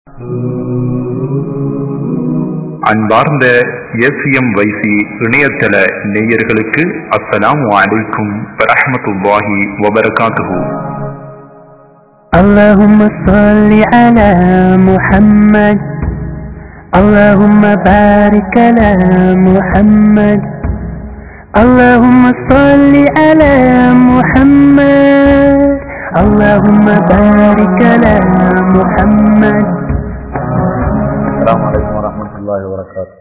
அன்பார்ந்த எஸ்எம் வைசி இணையதள நேயர்களுக்கு அஸ்ஸலாமு அலைக்கும் வரஹ்மத்துல்லாஹி வபரகாத்துஹு اللهم صل على محمد اللهم بارك على محمد اللهم صل على محمد اللهم بارك على محمد السلام عليكم ورحمة الله وبركاته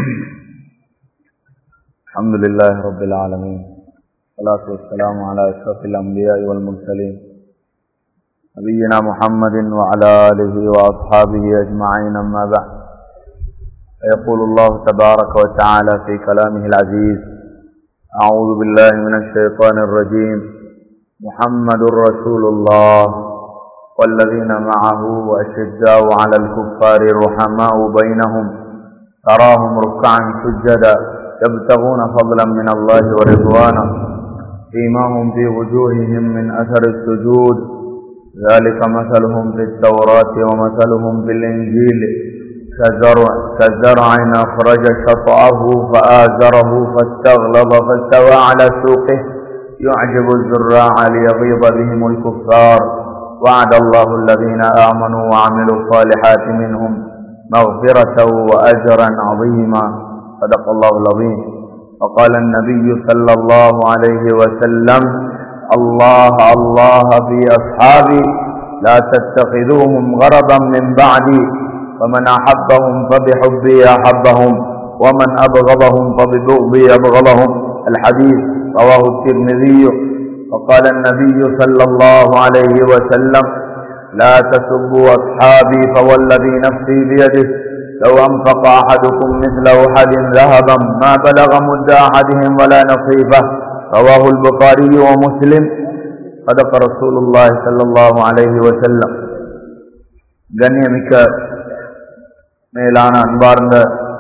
الحمد لله رب العالمين والصلاة والسلام على أشرف الأنبياء والمرسلين نبينا محمد وعلى آله وأصحابه أجمعين أما بعد يقول الله تبارك وتعالى في كلامه العزيز أعوذ بالله من الشيطان الرجيم محمد رسول الله والذين معه أشداء على الكفار رحماء بينهم تراهم ركعا سجدا يبتغون فضلا من الله ورضوانا فيماهم في وجوههم من أثر السجود ذلك مثلهم في التوراة ومثلهم في الإنجيل كزرع, كزرع أخرج شطأه فآزره فاستغلظ فاستوى على سوقه يعجب الزراع ليغيظ بهم الكفار وعد الله الذين آمنوا وعملوا الصالحات منهم مغفرة وأجرا عظيما صدق الله العظيم وقال النبي صلى الله عليه وسلم الله الله في أصحابي لا تتخذوهم غرضا من بعدي فمن أحبهم فبحبي أحبهم ومن أبغضهم فببغضي أبغضهم الحديث رواه الترمذي وقال النبي صلى الله عليه وسلم لا تسبوا أصحابي فوالذي نفسي بيده لو أنفق أحدكم مثل أحد ذهبا ما بلغ مد أحدهم ولا نصيفه رواه البخاري ومسلم صدق رسول الله صلى الله عليه وسلم கண்ணியமிக்க மேலான அன்பார்ந்த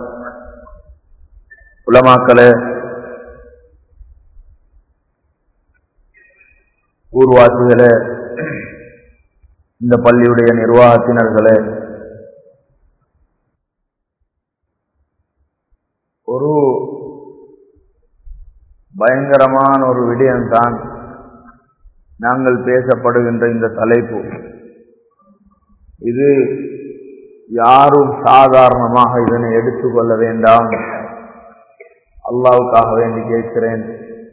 உலமாக்களே ஊர்வாசிகளே இந்த பள்ளியுடைய நிர்வாகத்தினர்களே ஒரு பயங்கரமான ஒரு விடயம்தான் நாங்கள் பேசப்படுகின்ற இந்த தலைப்பு இது யாரும் சாதாரணமாக இதனை எடுத்துக்கொள்ள வேண்டாம் அல்லாவுக்காக வேண்டி கேட்கிறேன்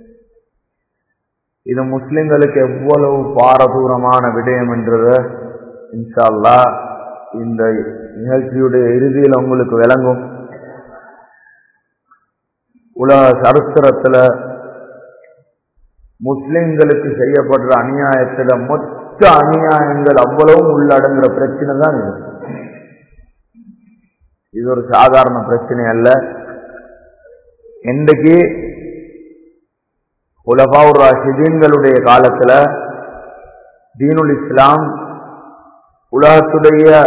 இது முஸ்லிம்களுக்கு எவ்வளவு பாரதூரமான விடயம் என்றத இன்ஷால்லா இந்த நிகழ்ச்சியுடைய இறுதியில் உங்களுக்கு விளங்கும் உலக சரித்திரத்துல முஸ்லிம்களுக்கு செய்யப்படுற அநியாயத்துல மொத்த அநியாயங்கள் அவ்வளவும் உள்ளடங்குற பிரச்சனை தான் இது இது ஒரு சாதாரண பிரச்சனை அல்ல இன்றைக்கு உலகாவுர் ராஷிதீன்களுடைய காலத்துல தீனுல் இஸ்லாம் உலகத்துடைய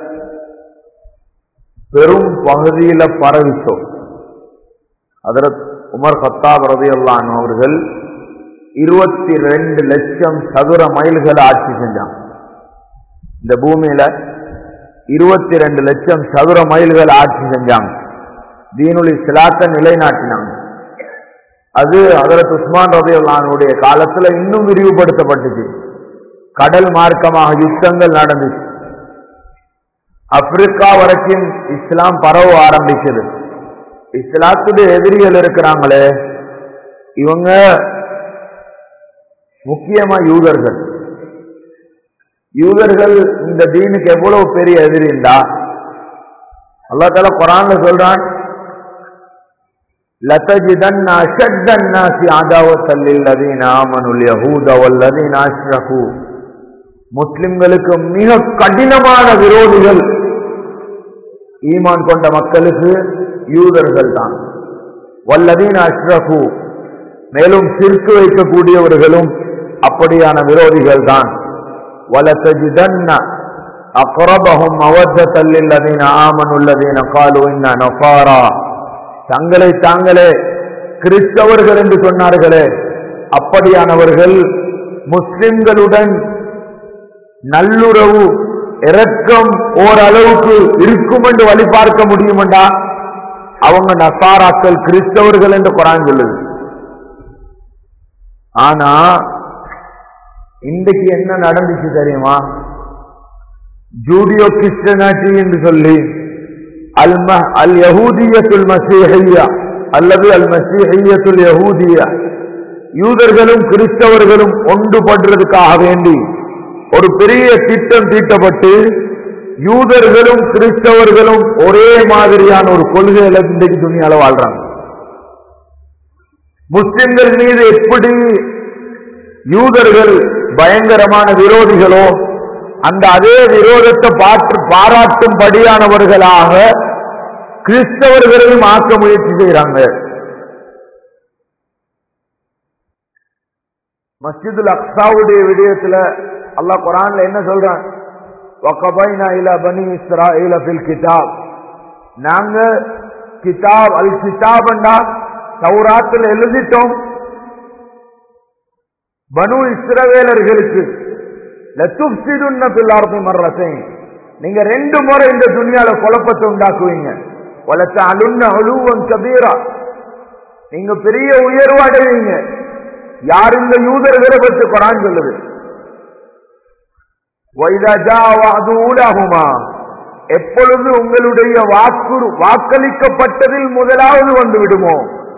பெரும் பகுதியில பரவிச்சோம் அதரத் உமர் கத்தாப் ரதையல்லான் அவர்கள் இருபத்தி ரெண்டு லட்சம் சதுர மைல்களை ஆட்சி செஞ்சாங்க இந்த பூமியில இருபத்தி ரெண்டு லட்சம் சதுர மைல்கள் ஆட்சி செஞ்சாங்க தீனுல் இஸ்லாத்தை நிலைநாட்டினாங்க அது அதரத் உஸ்மான் ரதையுல்லானுடைய காலத்துல இன்னும் விரிவுபடுத்தப்பட்டுச்சு கடல் மார்க்கமாக யுத்தங்கள் நடந்துச்சு ஆப்பிரிக்கா வரைக்கும் இஸ்லாம் பரவ ஆரம்பிச்சது இஸ்லாத்துடைய எதிரிகள் இருக்கிறாங்களே இவங்க முக்கியமா யூதர்கள் யூதர்கள் இந்த தீனுக்கு எவ்வளவு பெரிய எதிரிண்டா அல்லா தால குரான்ல சொல்றான் لتجدن أشد الناس عداوة للذين آمنوا اليهود والذين أشركوا முஸ்லிம்களுக்கு மிக கடினமான விரோதிகள் ஈமான் கொண்ட மக்களுக்கு யூதர்கள் தான் வல்லதீன் அஷ்ரஃபு மேலும் சிற்கு வைக்கக்கூடியவர்களும் அப்படியான விரோதிகள் தான் வலத்தஜிதன்ன அக்ரபஹும் அவத்தல் இல்லதீன ஆமனுள்ளதீன காலு இன்ன நஃபாரா தங்களை தாங்களே கிறிஸ்தவர்கள் என்று சொன்னார்களே அப்படியானவர்கள் முஸ்லிம்களுடன் நல்லுறவு இரக்கம் ஓரளவுக்கு இருக்கும் என்று வழி பார்க்க முடியுமெண்டா அவங்க நசாராக்கள் கிறிஸ்தவர்கள் என்று குரான் சொல்லுது ஆனா இன்றைக்கு என்ன நடந்துச்சு தெரியுமா ஜூடியோ கிறிஸ்டனாட்டி என்று சொல்லி அல் ம அல் யஹூதியத்துல் மசீஹையா அல்லது அல் மசீஹையத்துல் யஹூதியா யூதர்களும் கிறிஸ்தவர்களும் ஒன்றுபடுறதுக்காக வேண்டி ஒரு பெரிய திட்டம் தீட்டப்பட்டு யூதர்களும் கிறிஸ்தவர்களும் ஒரே மாதிரியான ஒரு கொள்கையில இன்றைக்கு துணியால வாழ்றாங்க முஸ்லிம்கள் மீது எப்படி யூதர்கள் பயங்கரமான விரோதிகளோ அந்த அதே விரோதத்தை பாற்று பாராட்டும்படியானவர்களாக கிறிஸ்தவர்களையும் ஆக்க முயற்சி செய்யறாங்க மஸ்ஜிதுல் அக்ஸாவுடைய விடயத்துல அல்லாஹ் குரான்ல என்ன சொல்றான் وَقَضَيْنَا إِلَى بَنِي إِسْرَائِيلَ فِي الْكِتَابِ நாங்க கிதாப் அல் கிதாப்ண்டா தௌராத்தில் எழுதிட்டோம் பனு இஸ்ரவேலர்களுக்கு லத்துப்சிதுன்ன பில் அர்தி மர்ரத்தைன் நீங்க ரெண்டு முறை இந்த துணியால குழப்பத்தை உண்டாக்குவீங்க வளத்த அலுன்ன அழுவன் கபீரா நீங்க பெரிய உயர்வு அடைவீங்க யார் இந்த யூதர்களை பற்றி குரான் சொல்லுது வைதா ஜா வாது ஊலாகுமா எப்பொழுது உங்களுடைய வாக்கு வாக்களிக்கப்பட்டதில் முதலாவது வந்து விடுமோ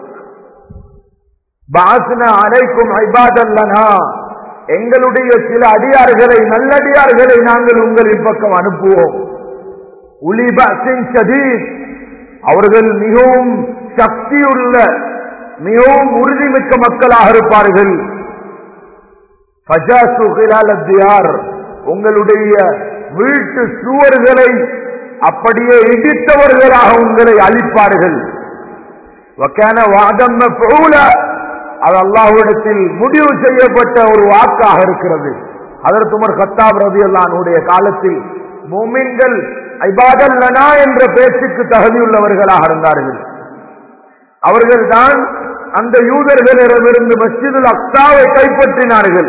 பாசன அனைக்கும் ஐபாதல்லனா எங்களுடைய சில அடியார்களை நல்லடியார்களை நாங்கள் உங்களின் பக்கம் அனுப்புவோம் உலிபாசின் சதீத் அவர்கள் மிகவும் சக்தியுள்ள மிகவும் உறுதிமிக்க மக்களாக இருப்பார்கள் ஃபஜாசு ஹிலால் அத்தியார் உங்களுடைய வீட்டு சுவர்களை அப்படியே இடித்தவர்களாக உங்களை அழிப்பார்கள் வக்கான வாதம் மஃபூலா அது அல்லாஹ்விடத்தில் முடிவு செய்யப்பட்ட ஒரு வாக்காக இருக்கிறது அதற்கு உமர் கத்தாப் ரதி அல்லானுடைய காலத்தில் மோமின்கள் ஐபாதல்லனா என்ற பேச்சுக்கு தகுதியுள்ளவர்களாக இருந்தார்கள் அவர்கள் தான் அந்த யூதர்களிடமிருந்து மஸ்ஜிதுல் அக்சாவை கைப்பற்றினார்கள்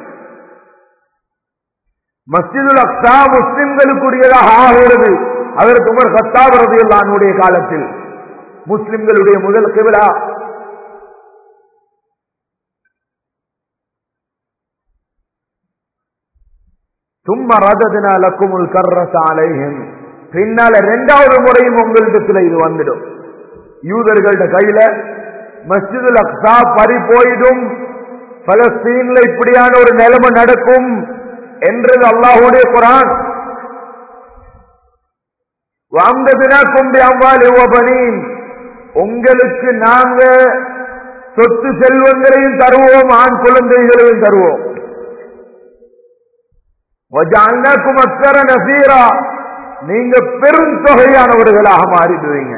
மஸ்ஜிதுல் அக்ஸா முஸ்லிம்களுக்குரியதாக ஆகிறது அதற்கு உமர் கத்தாப் ரதியுல்லானுடைய காலத்தில் முஸ்லிம்களுடைய முதல் கிபிலா சும்மா ரததினா லக்குமுல் கர்ரச அலைஹிம் பின்னால இரண்டாவது முறையும் உங்களிடத்துல இது வந்துடும் யூதர்கள்ட கையில மஸ்ஜிதுல் அக்ஸா பறி போயிடும் பலஸ்தீன்ல இப்படியான ஒரு நிலைமை நடக்கும் என்றது அல்லாஹுடைய குரான் வாங்கதினாக்கும் அம்பால் யுவபனீன் உங்களுக்கு நாங்க சொத்து செல்வங்களையும் தருவோம் ஆண் குழந்தைகளையும் தருவோம் வஜால்னாக்கும் அக்கர நசீரா நீங்க பெரும் தொகையானவர்களாக மாறிடுவீங்க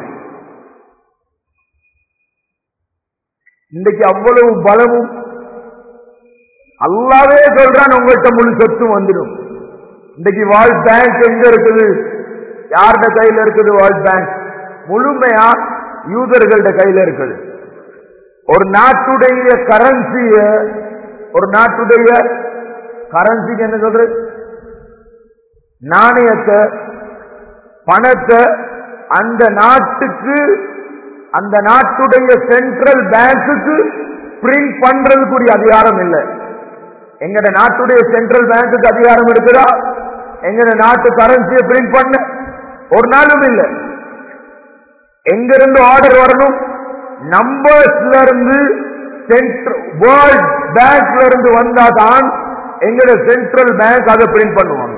இன்றைக்கு அவ்வளவு பலமும் அல்லாவே சொல்றான் உங்கள்கிட்ட முழு சொத்தும் வந்துடும் இன்றைக்கு வேர்ல்ட் பேங்க் எங்க இருக்குது யார்கிட்ட கையில இருக்குது வேர்ல்ட் பேங்க் முழுமையா யூதர்கள்ட கையில இருக்குது ஒரு நாட்டுடைய கரன்சிய ஒரு நாட்டுடைய கரன்சிக்கு என்ன சொல்றது நாணயத்தை பணத்தை அந்த நாட்டுக்கு அந்த நாட்டுடைய சென்ட்ரல் பேங்குக்கு பிரிண்ட் பண்றதுக்குரிய அதிகாரம் இல்லை எங்கட நாட்டுடைய சென்ட்ரல் பேங்குக்கு அதிகாரம் இருக்குதா எங்கட நாட்டு கரன்சியை பிரிண்ட் பண்ண ஒரு நாளும் இல்லை எங்க இருந்து ஆர்டர் வரணும் நம்பர்ஸ்ல இருந்து வேர்ல்ட் பேங்க்ல இருந்து வந்தா தான் எங்கட சென்ட்ரல் பேங்க் அதை பிரிண்ட் பண்ணுவாங்க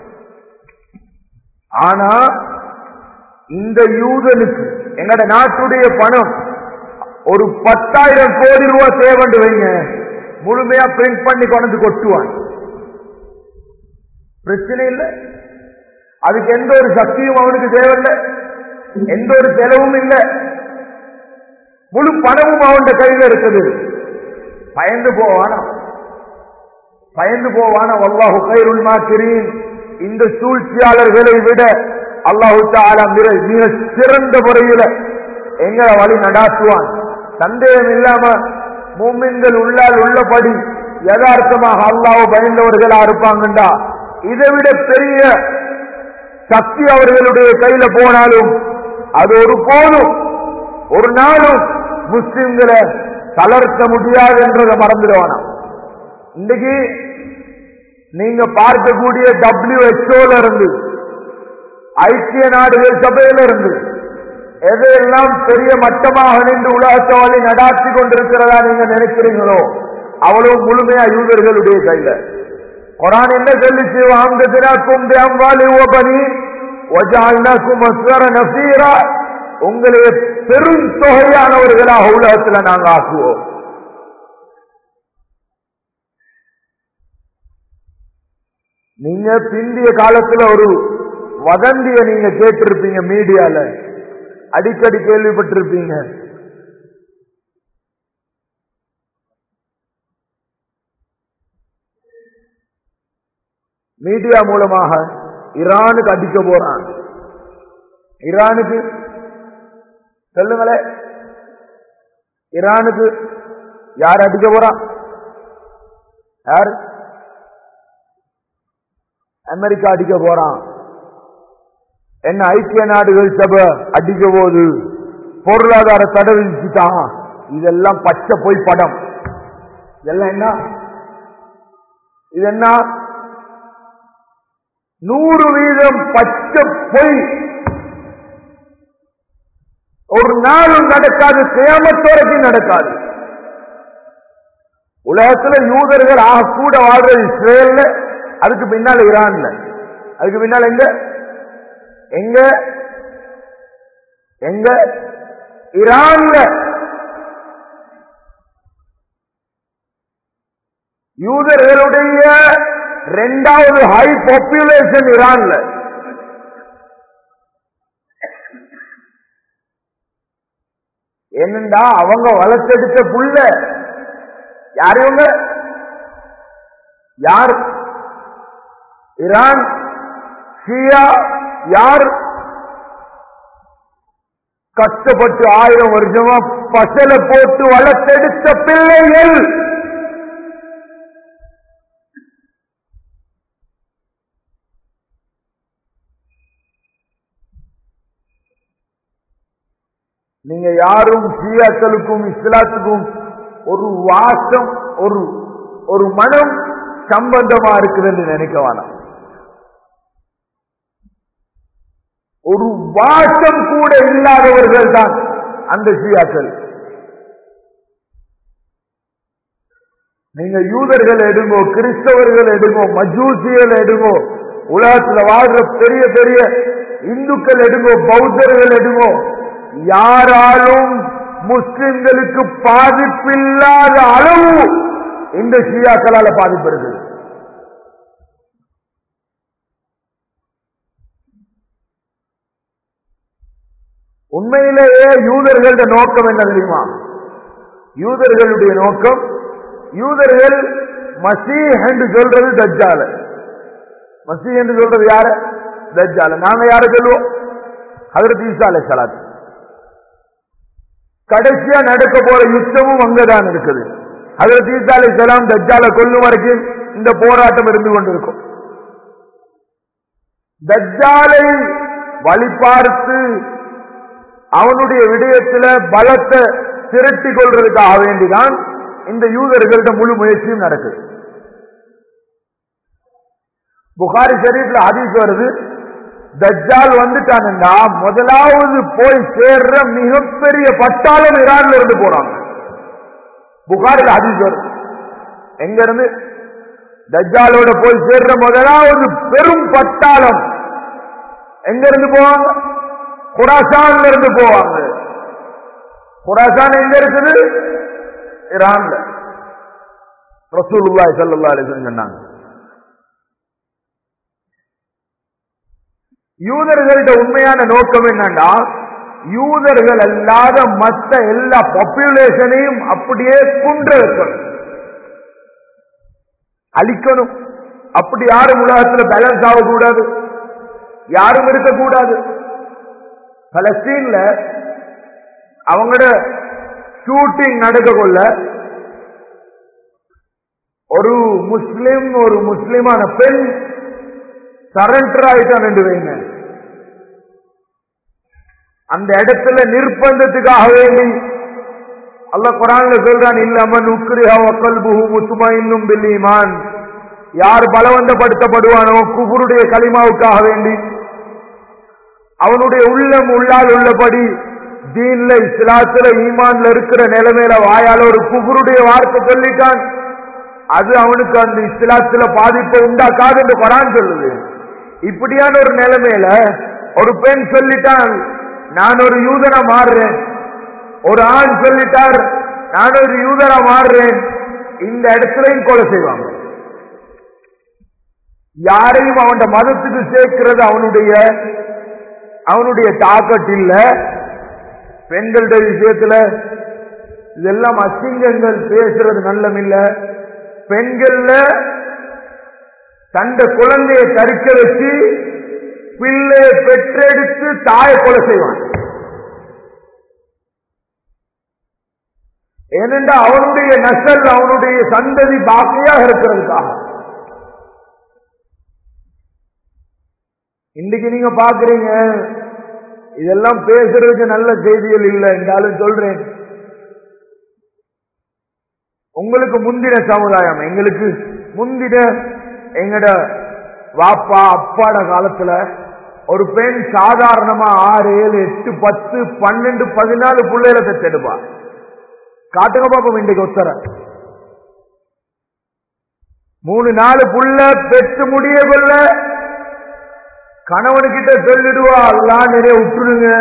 ஆனா இந்த யூதனுக்கு எங்கட நாட்டுடைய பணம் ஒரு பத்தாயிரம் கோடி ரூபாய் தேவைண்டு வைங்க முழுமையா பிரிண்ட் பண்ணி கொண்டு கொட்டுவான் பிரச்சனை இல்லை அதுக்கு எந்த ஒரு சக்தியும் அவனுக்கு தேவையில்லை எந்த ஒரு செலவும் இல்லை முழு பணமும் அவன் கையில இருக்குது பயந்து போவானா பயந்து போவானா அல்லாஹு கைருள் மாக்கிறீன் இந்த சூழ்ச்சியாளர்களை விட அல்லாஹு தாலா மிக மிக சிறந்த முறையில எங்க வழி நடாத்துவான் சந்தேகம் இல்லாம மூமின்கள் உள்ளால் உள்ளபடி யதார்த்தமாக அல்லாஹ் பயந்தவர்களா இருப்பாங்கண்டா இதை விட பெரிய சக்தி அவர்களுடைய கையில போனாலும் அது ஒரு போதும் ஒரு நாளும் முஸ்லிம்களை தளர்த்த முடியாது என்றதை மறந்துடுவானா இன்னைக்கு நீங்க பார்க்கக்கூடிய டபிள்யூஹெச்ஓல இருந்து ஐக்கிய நாடுகள் சபையில இருந்து எதையெல்லாம் பெரிய மட்டமாக நின்று உலகத்தவாளி நடாத்தி கொண்டிருக்கிறதா நீங்க நினைக்கிறீங்களோ அவ்வளவு முழுமையா யூதர்களுடைய கையில குரான் என்ன சொல்லிச்சு வாங்கத்தினாக்கும் அம்பாலி ஓபனி ஒஜால்னாக்கும் அஸ்வர நசீரா உங்களை பெரும் தொகையானவர்களாக உலகத்துல நாங்க ஆக்குவோம் நீங்க பிந்திய காலத்துல ஒரு வதந்திய நீங்க கேட்டிருப்பீங்க மீடியால அடிக்கடி கேள்விப்பட்டிருப்பீங்க மீடியா மூலமாக ஈரானுக்கு அடிக்க போறான் ஈரானுக்கு சொல்லுங்களே ஈரானுக்கு யார் அடிக்க போறான் யார் அமெரிக்கா அடிக்க போறான் என்ன ஐக்கிய நாடுகள் சபை அடிக்க போது பொருளாதார தடை விதிச்சுட்டான் இதெல்லாம் பச்சை போய் படம் இதெல்லாம் என்ன இது என்ன நூறு வீதம் பச்சை பொய் ஒரு நாளும் நடக்காது கியாமத்தோரைக்கும் நடக்காது உலகத்துல யூதர்கள் ஆக கூட வாழ்றது இஸ்ரேல்ல அதுக்கு பின்னால் ஈரான்ல அதுக்கு பின்னால் எங்க எங்க எங்க ஈரான்ல யூதர்களுடைய ரெண்டாவது ஹை பாப்புலேஷன் ஈரான்ல என்னண்டா அவங்க வளர்த்தெடுத்த புள்ள யார் இவங்க யார் ஈரான் ஷியா யார் கஷ்டப்பட்டு ஆயிரம் வருஷமா பசல போட்டு வளர்த்தெடுத்த பிள்ளைகள் நீங்க யாரும் ஷியாக்களுக்கும் இஸ்லாத்துக்கும் ஒரு வாசம் ஒரு ஒரு மனம் சம்பந்தமா இருக்குதுன்னு நினைக்க வேணாம் ஒரு வாசம் கூட இல்லாதவர்கள் தான் அந்த ஷியாக்கள் நீங்க யூதர்கள் எடுங்கோ கிறிஸ்தவர்கள் எடுங்கோ மஜூசிகள் எடுங்கோ உலகத்துல வாழ்ற பெரிய பெரிய இந்துக்கள் எடுங்கோ பௌத்தர்கள் எடுங்கோ யாராலும் முஸ்லிம்களுக்கு பாதிப்பில்லாத அளவு இந்த ஷியாக்களால பாதிப்பு இருக்குது உண்மையிலேயே யூதர்களுடைய நோக்கம் என்ன தெரியுமா யூதர்களுடைய நோக்கம் யூதர்கள் மசி என்று சொல்றது தஜ்ஜால மசி என்று சொல்றது யாரு தஜ்ஜால நாங்க யார சொல்லுவோம் ஹதரத் ஈசா அலை சலாத் கடைசியா நடக்க போற யுத்தமும் அங்கதான் இருக்குது ஹதரத் ஈசா அலை சலாம் தஜ்ஜால கொல்லும் வரைக்கும் இந்த போராட்டம் இருந்து கொண்டிருக்கும் தஜ்ஜாலை வழிபார்த்து அவனுடைய விடயத்துல பலத்தை திரட்டி கொள்றதுக்காக வேண்டிதான் இந்த யூதர்கள்ட்ட முழு முயற்சியும் நடக்குது புகாரி ஷரீஃப்ல ஹதீஸ் வருது தஜ்ஜால் வந்துட்டானுண்டா முதலாவது போய் சேர்ற மிகப்பெரிய பட்டாளம் ஈரான்ல இருந்து போறாங்க புகாரில் ஹதீஸ் வருது எங்க இருந்து தஜ்ஜாலோட போய் சேர்ற முதலாவது பெரும் பட்டாளம் எங்க இருந்து போவாங்க குராசான்ல இருந்து போவாங்க குராசான் எங்க இருக்குது ஈரான்ல ரசூலுல்லாஹி ஸல்லல்லாஹு அலைஹி வஸல்லம் சொன்னாங்க யூதர்கள்ட உண்மையான நோக்கம் என்னன்னா யூதர்கள் அல்லாத மற்ற எல்லா பாப்புலேஷனையும் அப்படியே குன்ற வைக்கணும் அழிக்கணும் அப்படி யாரும் உலகத்துல பேலன்ஸ் ஆகக்கூடாது யாரும் இருக்கக்கூடாது பலஸ்தீன்ல அவங்களோட ஷூட்டிங் நடக்க கொள்ள ஒரு முஸ்லிம் ஒரு முஸ்லிமான பெண் சரண்டர் ஆயிட்டான் என்று வைங்க அந்த இடத்துல நிர்பந்தத்துக்காக வேண்டி அல்லாஹ் குரான்ல சொல்றான் இல்லாம நுக்ரிஹா வக்கல்புஹு முத்துமைன்னும் பில்லீமான் யார் பலவந்தப்படுத்தப்படுவானோ குபுருடைய களிமாவுக்காக வேண்டி அவனுடைய உள்ளம் உள்ளால் உள்ளபடி தீன்ல இஸ்லாத்துல ஈமான்ல இருக்கிற நிலைமையில வாயால ஒரு குபுருடைய வார்த்தை சொல்லிட்டான் அது அவனுக்கு அந்த இஸ்லாத்துல பாதிப்பை உண்டாக்காது என்று குரான் சொல்லுது இப்படியான ஒரு நிலைமையில ஒரு பெண் சொல்லிட்டான் நான் ஒரு யூதனா மாறுறேன் ஒரு ஆண் சொல்லிட்டார் நான் ஒரு யூதரா மாறுறேன் இந்த இடத்துலயும் கொலை செய்வாங்க யாரையும் அவன் மதத்துக்கு சேர்க்கிறது அவனுடைய அவனுடைய தாக்கட் இல்ல பெண்களுடைய விஷயத்துல இதெல்லாம் அசிங்கங்கள் பேசுறது நல்லமில்ல பெண்கள்ல தந்த குழந்தையை தரிக்க வச்சு பிள்ளையை பெற்றெடுத்து தாயை கொலை செய்வான் ஏனென்றா அவனுடைய நசல் அவனுடைய சந்ததி பாக்கியாக இருக்கிறதுக்காக இன்னைக்கு நீங்க பாக்குறீங்க இதெல்லாம் பேசுறதுக்கு நல்ல செய்திகள் இல்லை என்றாலும் சொல்றேன் உங்களுக்கு முந்தின சமுதாயம் எங்களுக்கு முந்தின எங்கட வாப்பா அப்பாட காலத்துல ஒரு பெண் சாதாரணமா ஆறு ஏழு எட்டு பத்து பன்னெண்டு பதினாலு பிள்ளைகளை பெற்றெடுப்பா காட்டுங்க பாப்போம் இன்றைக்கு ஒத்தர மூணு நாலு புள்ள பெற்று முடிய கொள்ள கணவனுக்கிட்ட சொல்லிடுவா எல்லாம் நிறைய விட்டுடுங்க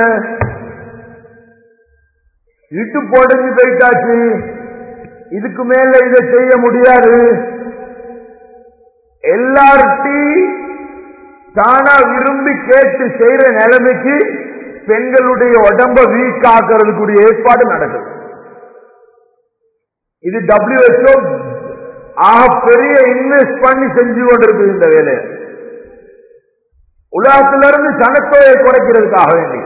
இட்டு போடுஞ்சு போயிட்டாச்சு இதுக்கு மேல இதை செய்ய முடியாது எல்லார்ட்டையும் தானா விரும்பி கேட்டு செய்யற நிலைமைக்கு பெண்களுடைய உடம்ப வீக் ஆக்குறதுக்குரிய ஏற்பாடு நடக்குது இது டபிள்யூஹெச்ஓ ஆக பெரிய இன்வெஸ்ட் பண்ணி செஞ்சு கொண்டிருக்கு இந்த வேலையை உலகத்திலிருந்து சனத்தொகையை குறைக்கிறதுக்காக வேண்டி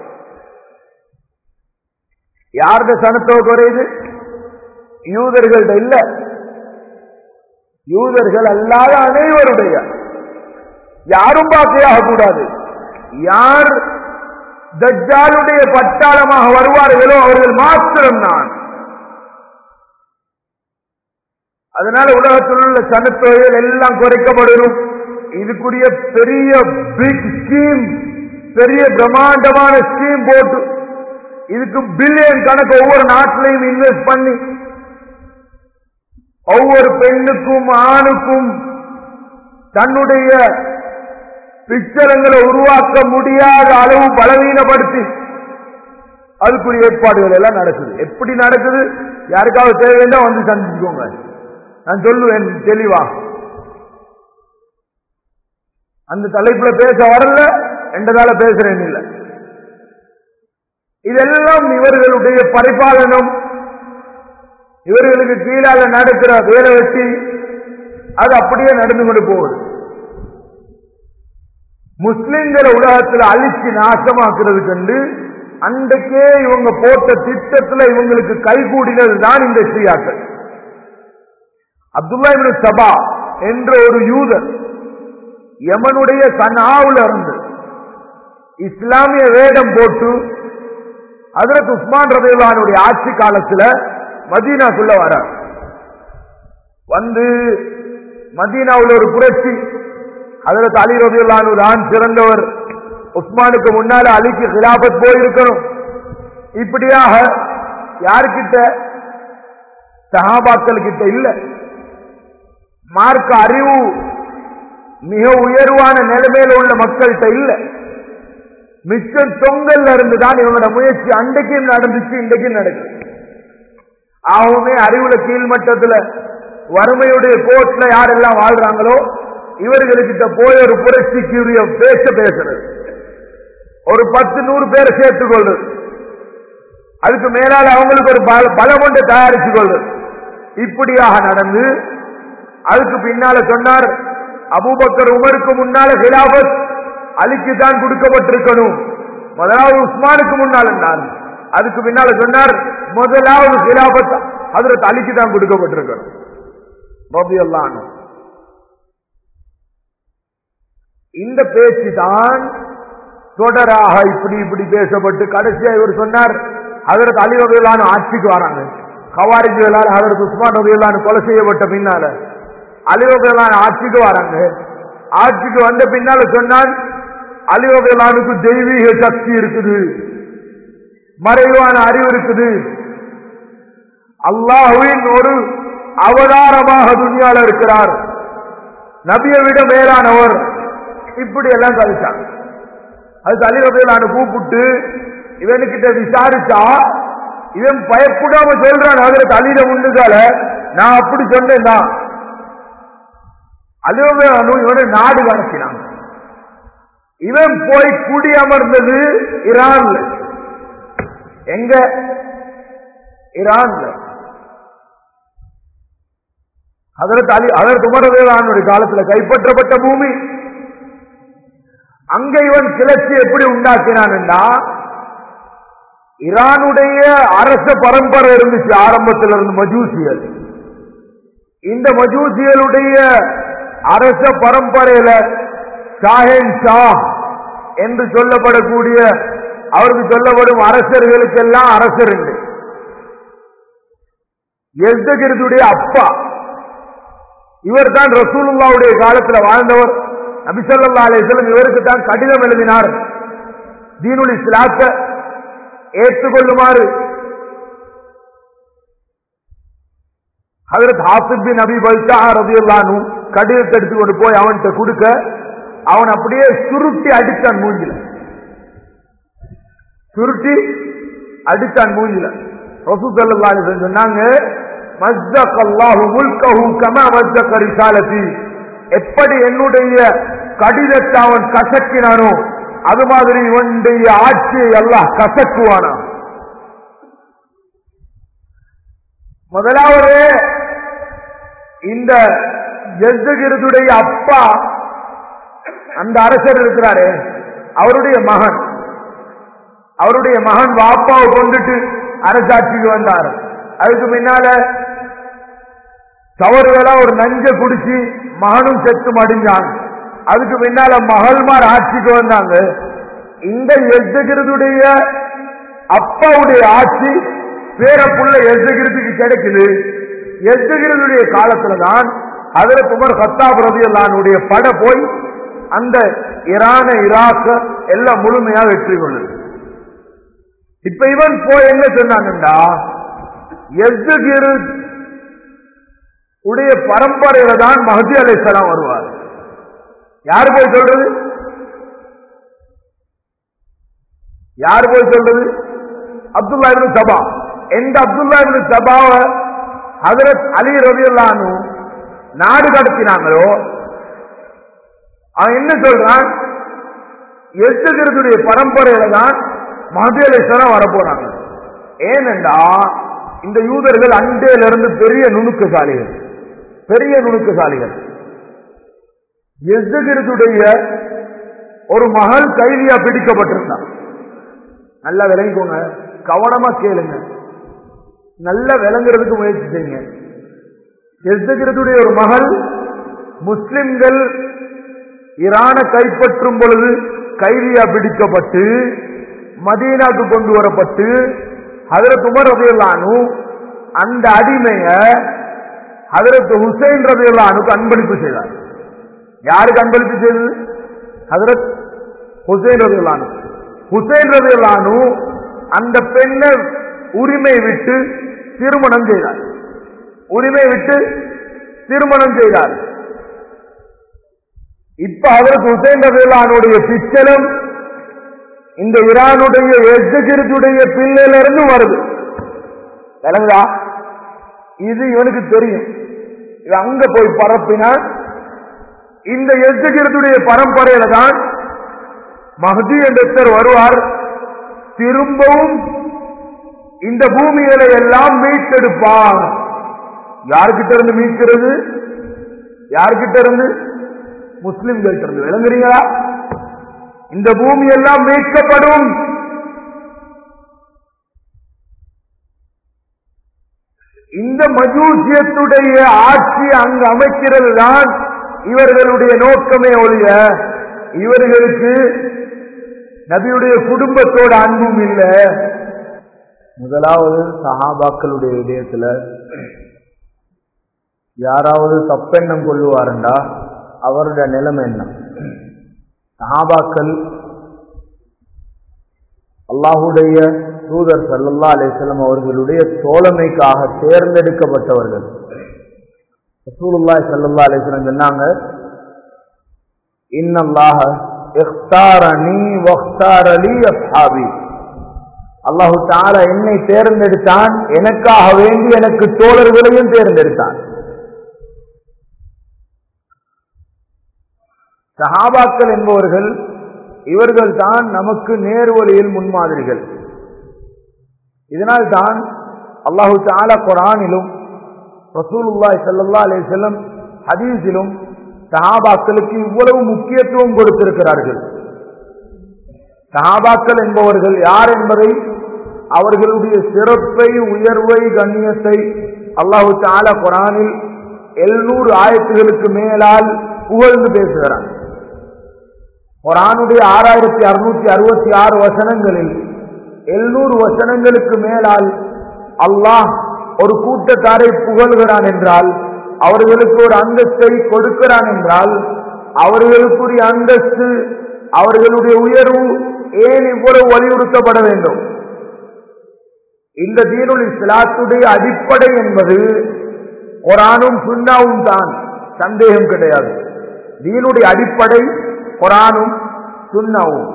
யாருடைய சனத்தொகை குறையுது யூதர்கள்ட்ட இல்ல யூதர்கள் அல்லாத அனைவருடைய யாரும் பாக்கையாக கூடாது யார் தஜ்ஜாலுடைய பட்டாளமாக வருவார்களோ அவர்கள் மாத்திரம் நான் அதனால உலகத்தில் உள்ள சனத்தொகைகள் எல்லாம் குறைக்கப்படும் இதுக்குரிய பெரிய பிக் ஸ்கீம் பெரிய பிரம்மாண்டமான ஸ்கீம் போட்டு இதுக்கு பில்லியன் கணக்கு ஒவ்வொரு நாட்டிலையும் இன்வெஸ்ட் பண்ணி ஒவ்வொரு பெண்ணுக்கும் ஆணுக்கும் தன்னுடைய பிச்சரங்களை உருவாக்க முடியாத அளவு பலவீனப்படுத்தி அதுக்குரிய ஏற்பாடுகள் எல்லாம் நடக்குது எப்படி நடக்குது யாருக்காவது தேவைன்னா வந்து சந்திச்சுக்கோங்க நான் சொல்லுவேன் தெளிவா அந்த தலைப்புல பேச வரல என்றதால பேசுறேன் இல்ல இதெல்லாம் இவர்களுடைய பரிபாலனம் இவர்களுக்கு கீழால நடக்கிற வேலை வெட்டி அது அப்படியே நடந்து கொண்டு போகுது முஸ்லிம்களை உலகத்தில் அழிச்சு நாசமாக்குறது கண்டு அன்றைக்கே இவங்க போட்ட திட்டத்துல இவங்களுக்கு கைகூடினது தான் இந்த ஷியாக்கள் அப்துல்லா இப்னு சபா என்ற ஒரு யூதர் யமனுடைய சனாவுல இருந்து இஸ்லாமிய வேடம் போட்டு அதற்கு உஸ்மான் ரதைவானுடைய ஆட்சி காலத்துல மதீனாக்குள்ள வரார் வந்து மதீனாவுல ஒரு புரட்சி அதற்கு அலி ரதையுல்லானு தான் சிறந்தவர் உஸ்மானுக்கு முன்னால அலிக்கு கிலாபத் போயிருக்கணும் இப்படியாக யாருக்கிட்ட சஹாபாக்கள் கிட்ட இல்ல மார்க்க அறிவு மிக உயர்வான நிலைமையில உள்ள மக்கள்கிட்ட இல்ல மிச்சம் தொங்கல்ல இருந்து தான் இவங்களோட முயற்சி அன்றைக்கும் நடந்துச்சு இன்றைக்கும் நடக்குது ஆகவுமே அறிவுல கீழ்மட்டத்துல வறுமையுடைய கோட்ல யாரெல்லாம் வாழ்றாங்களோ இவர்களுக்கிட்ட போய் ஒரு புரட்சிக்குரிய பேச பேசுறது ஒரு பத்து நூறு பேரை சேர்த்துக் கொள்றது அதுக்கு மேலால அவங்களுக்கு ஒரு பல- பலம் ஒன்று தயாரிச்சு கொள்றது இப்படியாக நடந்து அதுக்கு பின்னால சொன்னார் அபூபக்கர் உமருக்கு முன்னால ஹிலாபத் அலிக்கு தான் கொடுக்கப்பட்டிருக்கணும் முதலாவது உஸ்மானுக்கு முன்னால் என்றார் அதுக்கு பின்னால சொன்னார் முதலாவது ஹிலாபத் ஹதரத் அலிக்கு தான் கொடுக்கப்பட்டிருக்கணும் ரபியல்லாஹு அன்ஹு. இந்த பேச்சு தான் தொடராக இப்படி இப்படி பேசப்பட்டு கடைசியா இவர் சொன்னார் அதற்கு அலிவகையிலான ஆட்சிக்கு வராங்க கவாரிஜுகளால் அதற்கு உஸ்மான் வகையிலான கொலை செய்யப்பட்ட பின்னால அலிவகையிலான ஆட்சிக்கு வராங்க ஆட்சிக்கு வந்த பின்னால சொன்னான் அலிவகையிலானுக்கு தெய்வீக சக்தி இருக்குது மறைவான அறிவு இருக்குது அல்லாஹுவின் ஒரு அவதாரமாக துணியால இருக்கிறார் நபியை விட மேலானவர் இப்படி எல்லாம் கழிச்சாங்க அது தலைவர்களான கூப்பிட்டு இவனுக்கிட்ட விசாரிச்சா இவன் பயப்படாம சொல்றான் அதுல தலையில உண்டுகால நான் அப்படி சொன்னேன் தான் அலுவலு இவனை நாடு கடத்தினான் இவன் போய் குடி அமர்ந்தது ஈரான்ல எங்க ஈரான்ல அதற்கு அலி அதற்கு உமரவேலானுடைய காலத்துல கைப்பற்றப்பட்ட பூமி அங்க இவன் கிளர்ச்சி எப்படி உண்டாக்கினான்டா ஈரானுடைய அரச பரம்பரை இருந்துச்சு ஆரம்பத்தில் இருந்து மஜூசியல் இந்த மஜூசியலுடைய அரச பரம்பரையில ஷாஹேன் ஷா என்று சொல்லப்படக்கூடிய அவருக்கு சொல்லப்படும் அரசர்களுக்கெல்லாம் அரசர் உண்டு எஸ்தகிருதுடைய அப்பா இவர் தான் ரசூலுல்லாவுடைய காலத்துல வாழ்ந்தவர் நபிசல்லா அலிஸ்லம் இவருக்கு தான் கடிதம் எழுதினார் தீனுல் இஸ்லாத்தை ஏற்றுக்கொள்ளுமாறு ஹதரத் ஹாசிப் பின் அபி பல்தா ரதியுல்லானு கடிதத்தை எடுத்து கொண்டு போய் அவன்கிட்ட கொடுக்க அவன் அப்படியே சுருட்டி அடித்தான் மூஞ்சில சுருட்டி அடித்தான் மூஞ்சில ரசூ சல்லா அலிஸ்லம் சொன்னாங்க மஸ்தக் அல்லாஹு முல்கஹு கமா மஸ்தக ரிசாலதி எப்படி என்னுடைய கடிதத்தை அவன் கசக்கினானோ அது மாதிரி இவனுடைய ஆட்சியை அல்லாஹ் கசக்குவானா முதலாவது இந்த ஜெஸ்தகிருதுடைய அப்பா அந்த அரசர் இருக்கிறாரே அவருடைய மகன் அவருடைய மகன் வாப்பாவை கொண்டுட்டு அரசாட்சிக்கு வந்தார் அதுக்கு முன்னால தவறுகளா ஒரு நஞ்ச குடிச்சு மகனும் செத்து மடிஞ்சான் அதுக்கு பின்னால மகள்மார் ஆட்சிக்கு வந்தாங்க இந்த எஜகிருதுடைய அப்பாவுடைய ஆட்சி பேரப்புள்ள எஜகிருதுக்கு கிடைக்குது எஜகிருதுடைய காலத்துல தான் அதுல குமர் ஹத்தாப் ரதியல்லானுடைய பட போய் அந்த ஈரான ஈராக்க எல்லாம் முழுமையா வெற்றி கொள்ளுது இப்ப இவன் போய் என்ன சொன்னாங்கண்டா எஜகிரு உடைய பரம்பரையில தான் மஹதி அலைசலாம் வருவார் யார் போய் சொல்றது யார் போய் சொல்றது அப்துல்லா இப்னு சபா எந்த அப்துல்லா இப்னு சபாவை ஹதரத் அலி ரவியல்லானு நாடு கடத்தினாங்களோ அவன் என்ன சொல்றான் எசுகிறதுடைய பரம்பரையில தான் மஹதி அலைசலாம் வரப்போறாங்க ஏனென்றா இந்த யூதர்கள் அண்டையில இருந்து பெரிய நுணுக்கசாலிகள் பெரிய நுணுக்கசாலிகள் எஸ்தகிருதுடைய ஒரு மகள் கைதியா பிடிக்கப்பட்டிருந்தான் நல்லா விளங்கிக்கோங்க கவனமா கேளுங்க நல்லா விளங்குறதுக்கு முயற்சி செய்யுங்க எஸ்தகிருதுடைய ஒரு மகள் முஸ்லிம்கள் ஈரான கைப்பற்றும் பொழுது கைதியா பிடிக்கப்பட்டு மதீனாக்கு கொண்டு வரப்பட்டு ஹதரத் உமர் ரதியல்லானு அந்த அடிமைய ஹதரத் ஹுசைன் ரதியல்லானுக்கு அன்பளிப்பு செய்தார் யாருக்கு அன்பளிப்பு செய்தது ஹதரத் ஹுசைன் ரதியல்லானு ஹுசைன் ரதியல்லானு அந்த பெண்ணை உரிமை விட்டு திருமணம் செய்தார் உரிமை விட்டு திருமணம் செய்தார் இப்ப அவருக்கு ஹுசைன் ரதியல்லானுடைய பிச்சலம் இந்த ஈரானுடைய எஜகிருத்துடைய பிள்ளையில இருந்து வருது விளங்குதா இது இவனுக்கு தெரியும் இது அங்க போய் பரப்பினா இந்த எஜகிருத்துடைய பரம்பரையில தான் மஹதி என்றர் வருவார் திரும்பவும் இந்த பூமிகளை எல்லாம் மீட்டெடுப்பார் யார்கிட்ட இருந்து மீட்கிறது யார்கிட்ட இருந்து முஸ்லிம்கள்ட்ட இருந்து விளங்குறீங்களா இந்த பூமி எல்லாம் மீட்கப்படும் இந்த மஜூசியத்துடைய ஆட்சி அங்கு அமைக்கிறது தான் இவர்களுடைய நோக்கமே ஒழிய இவர்களுக்கு நபியுடைய குடும்பத்தோட அன்பும் இல்ல முதலாவது சஹாபாக்களுடைய விடயத்துல யாராவது தப்பெண்ணம் கொள்ளுவாருண்டா அவருடைய நிலைமை என்ன சஹாபாக்கள் அல்லாஹுடைய தூதர் சல்லல்லா அலிஸ்லாம் அவர்களுடைய தோழமைக்காக தேர்ந்தெடுக்கப்பட்டவர்கள் ரசூலுல்லாஹி சல்லல்லா அலிஸ்லாம் சொன்னாங்க இன்னல்லாஹ இஃப்தாரனி வஃப்தாரலி அஸ்ஹாபி அல்லாஹு தாலா என்னை தேர்ந்தெடுத்தான் எனக்காக வேண்டி எனக்கு தோழர்களையும் தேர்ந்தெடுத்தான் சஹாபாக்கள் என்பவர்கள் இவர்கள் தான் நமக்கு நேர்வழியில் முன்மாதிரிகள் இதனால் தான் அல்லாஹு தாலா குரானிலும் ரசூலுல்லாய் சல்லா அலி செல்லம் ஹதீஸிலும் சஹாபாக்களுக்கு இவ்வளவு முக்கியத்துவம் கொடுத்திருக்கிறார்கள் சஹாபாக்கள் என்பவர்கள் யார் என்பதை அவர்களுடைய சிறப்பை உயர்வை கண்ணியத்தை அல்லாஹு தாலா குரானில் எழுநூறு ஆயிரத்துகளுக்கு மேலால் புகழ்ந்து பேசுகிறான் குரானுடைய ஆறாயிரத்தி அறுநூத்தி அறுபத்தி ஆறு வசனங்களில் எழுநூறு வசனங்களுக்கு மேலால் அல்லாஹ் ஒரு கூட்டத்தாரை புகழ்கிறான் என்றால் அவர்களுக்கு ஒரு அந்தஸ்தை கொடுக்கிறான் என்றால் அவர்களுக்குரிய அந்தஸ்து அவர்களுடைய உயர்வு ஏன் இவ்வளவு வலியுறுத்தப்பட வேண்டும் இந்த தீனுல் இஸ்லாத்துடைய அடிப்படை என்பது குரானும் சுண்ணாவும் தான் சந்தேகம் கிடையாது தீனுடைய அடிப்படை குரானும் சுண்ணாவும்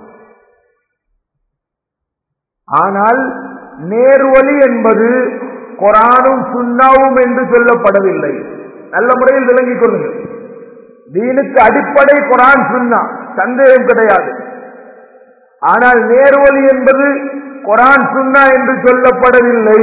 ஆனால் நேர்வழி என்பது குரானும் சுண்ணாவும் என்று சொல்லப்படவில்லை நல்ல முறையில் விளங்கிக் கொள்ளுங்கள் தீனுக்கு அடிப்படை குரான் சுண்ணா சந்தேகம் கிடையாது ஆனால் நேர்வழி என்பது குரான் சுண்ணா என்று சொல்லப்படவில்லை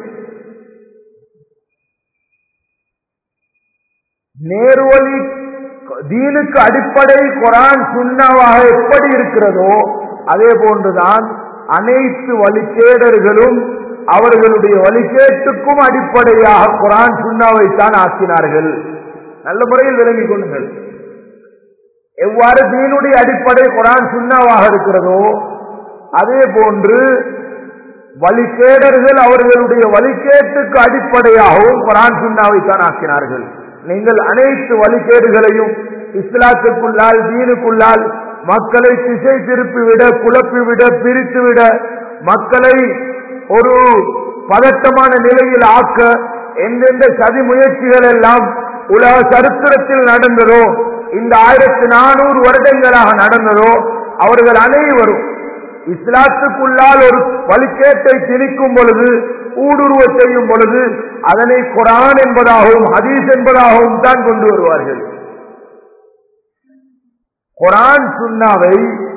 நேர்வழி தீனுக்கு அடிப்படை குரான் சுண்ணாவாக எப்படி இருக்கிறதோ அதே போன்றுதான் அனைத்து வழிகேடர்களும் அவர்களுடைய வழிகேட்டுக்கும் அடிப்படையாக குரான் சுண்ணாவை தான் ஆக்கினார்கள் நல்ல முறையில் விளங்கிக் கொள்ளுங்கள் எவ்வாறு தீனுடைய அடிப்படை குரான் சுண்ணாவாக இருக்கிறதோ அதே போன்று வழிகேடர்கள் அவர்களுடைய வழிகேட்டுக்கு அடிப்படையாகவும் குரான் சுண்ணாவை தான் ஆக்கினார்கள் நீங்கள் அனைத்து வழிகேடுகளையும் இஸ்லாத்துக்குள்ளால் தீனுக்குள்ளால் மக்களை திசை திருப்பிவிட குழப்பிவிட பிரித்துவிட மக்களை ஒரு பதட்டமான நிலையில் ஆக்க எந்தெந்த சதி முயற்சிகள் எல்லாம் உலக சரித்திரத்தில் நடந்ததோ இந்த ஆயிரத்தி நானூறு வருடங்களாக நடந்ததோ அவர்கள் அனைவரும் இஸ்லாத்துக்குள்ளால் ஒரு வழிகேட்டை திணிக்கும் பொழுது ஊடுருவ செய்யும் பொழுது அதனை குரான் என்பதாகவும் ஹதீஸ் என்பதாகவும் தான் கொண்டு வருவார்கள் குரான் சுண்ணாவை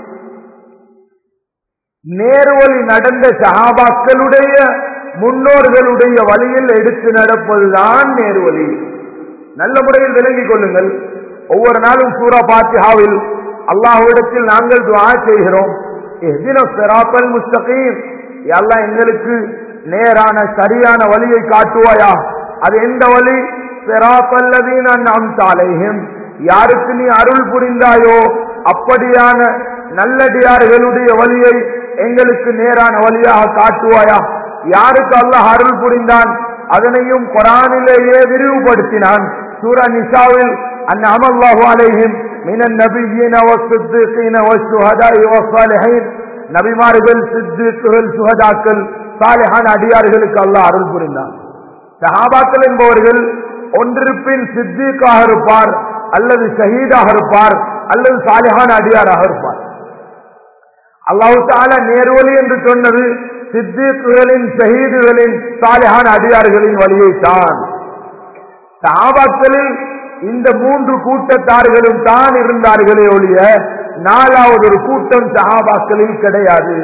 நேர்வழி நடந்த சஹாபாக்களுடைய முன்னோர்களுடைய வழியில் எடுத்து நடப்பதுதான் நேர்வழி நல்ல முறையில் விளங்கிக் கொள்ளுங்கள் ஒவ்வொரு நாளும் சூரா பாத்தியாவில் அல்லாஹ்விடத்தில் நாங்கள் துவா செய்கிறோம் சிராப்பல் முஸ்தகீம் எல்லாம் எங்களுக்கு நேரான சரியான வழியை காட்டுவாயா அது எந்த வழி சிராப்பல்லதீன் நாம் தாலேயும் யாருக்கு நீ அருள் புரிந்தாயோ அப்படியான நல்லடியார்களுடைய வழியை எங்களுக்கு நேரான வழியாக காட்டுவாயா யாருக்கு அல்லாஹ் அருள் புரிந்தான் அதனையும் குரானிலேயே விரிவுபடுத்தினான் சூரா நிசாவில் أنعم الله عليهم من النبيين والصديقين والشهداء والصالحين நபிமார்கள் சித்திக்குகள் சுகதாக்கள் சாலிஹான அடியார்களுக்கு அல்லாஹ் அருள் புரிந்தான் சஹாபாக்கள் என்பவர்கள் ஒன்றிருப்பின் சித்திக்காக இருப்பார் அல்லது ஷஹீதாக இருப்பார் அல்லது சாலிஹான அடியாராக இருப்பார் அல்லாஹு தாலா நேர்வழி என்று சொன்னது சித்திக்குகளின் ஷஹீதுகளின் சாலிஹான அடியார்களின் வழியை தான் சாபாக்களில் இந்த மூன்று கூட்டத்தார்களும் தான் இருந்தார்களே ஒழிய நாலாவது ஒரு கூட்டம் சஹாபாக்களில் கிடையாது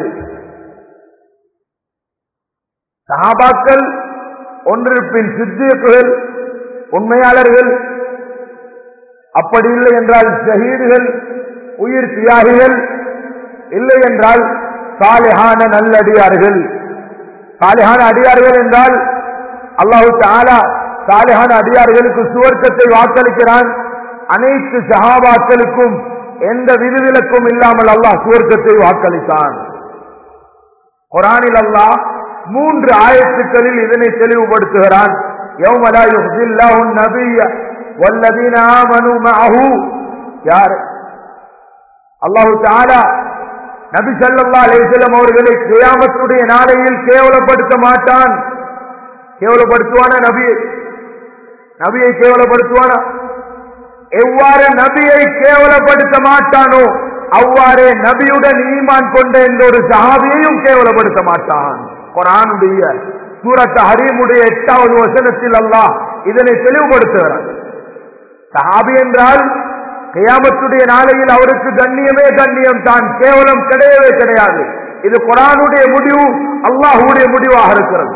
சஹாபாக்கள் ஒன்றிருப்பின் சித்தியக்குகள் உண்மையாளர்கள் அப்படி இல்லை என்றால் ஷஹீதுகள் உயிர் தியாகிகள் இல்லை என்றால் சாலிஹான நல்லடியார்கள் சாலிஹான அடியார்கள் என்றால் அல்லாஹு தாலா சாலிஹான அடியார்களுக்கு சுவர்க்கத்தை வாக்களிக்கிறான் அனைத்து சஹாபாக்களுக்கும் எந்த விதிவிலக்கும் இல்லாமல் அல்லாஹ் சுவர்க்கத்தை வாக்களித்தான் குரானில் அல்லாஹ் மூன்று ஆயத்துக்களில் இதனை தெளிவுபடுத்துகிறான் يوم لا يخزي الله النبي والذين آمنوا معه யார் அல்லாஹு தாலா நபி ஸல்லல்லாஹு அலைஹி வஸல்லம் அவர்களை கியாமத்துடைய நாளையில் கேவலப்படுத்த மாட்டான் கேவலப்படுத்துவானா நபியை நபியை கேவலப்படுத்துவானா எவ்வாறு நபியை கேவலப்படுத்த மாட்டானோ அவ்வாறே நபியுடன் ஈமான் கொண்ட எந்த ஒரு சஹாபியையும் கேவலப்படுத்த மாட்டான் குரானுடைய சூரத் ஹரீமுடைய எட்டாவது வசனத்தில் அல்லாஹ் இதனை தெளிவுபடுத்துகிறார் சஹாபி என்றால் கியாமத்துடைய நாளையில் அவருக்கு கண்ணியமே கண்ணியம் தான் கேவலம் கிடையவே கிடையாது இது குரானுடைய முடிவு அல்லாஹுடைய முடிவாக இருக்கிறது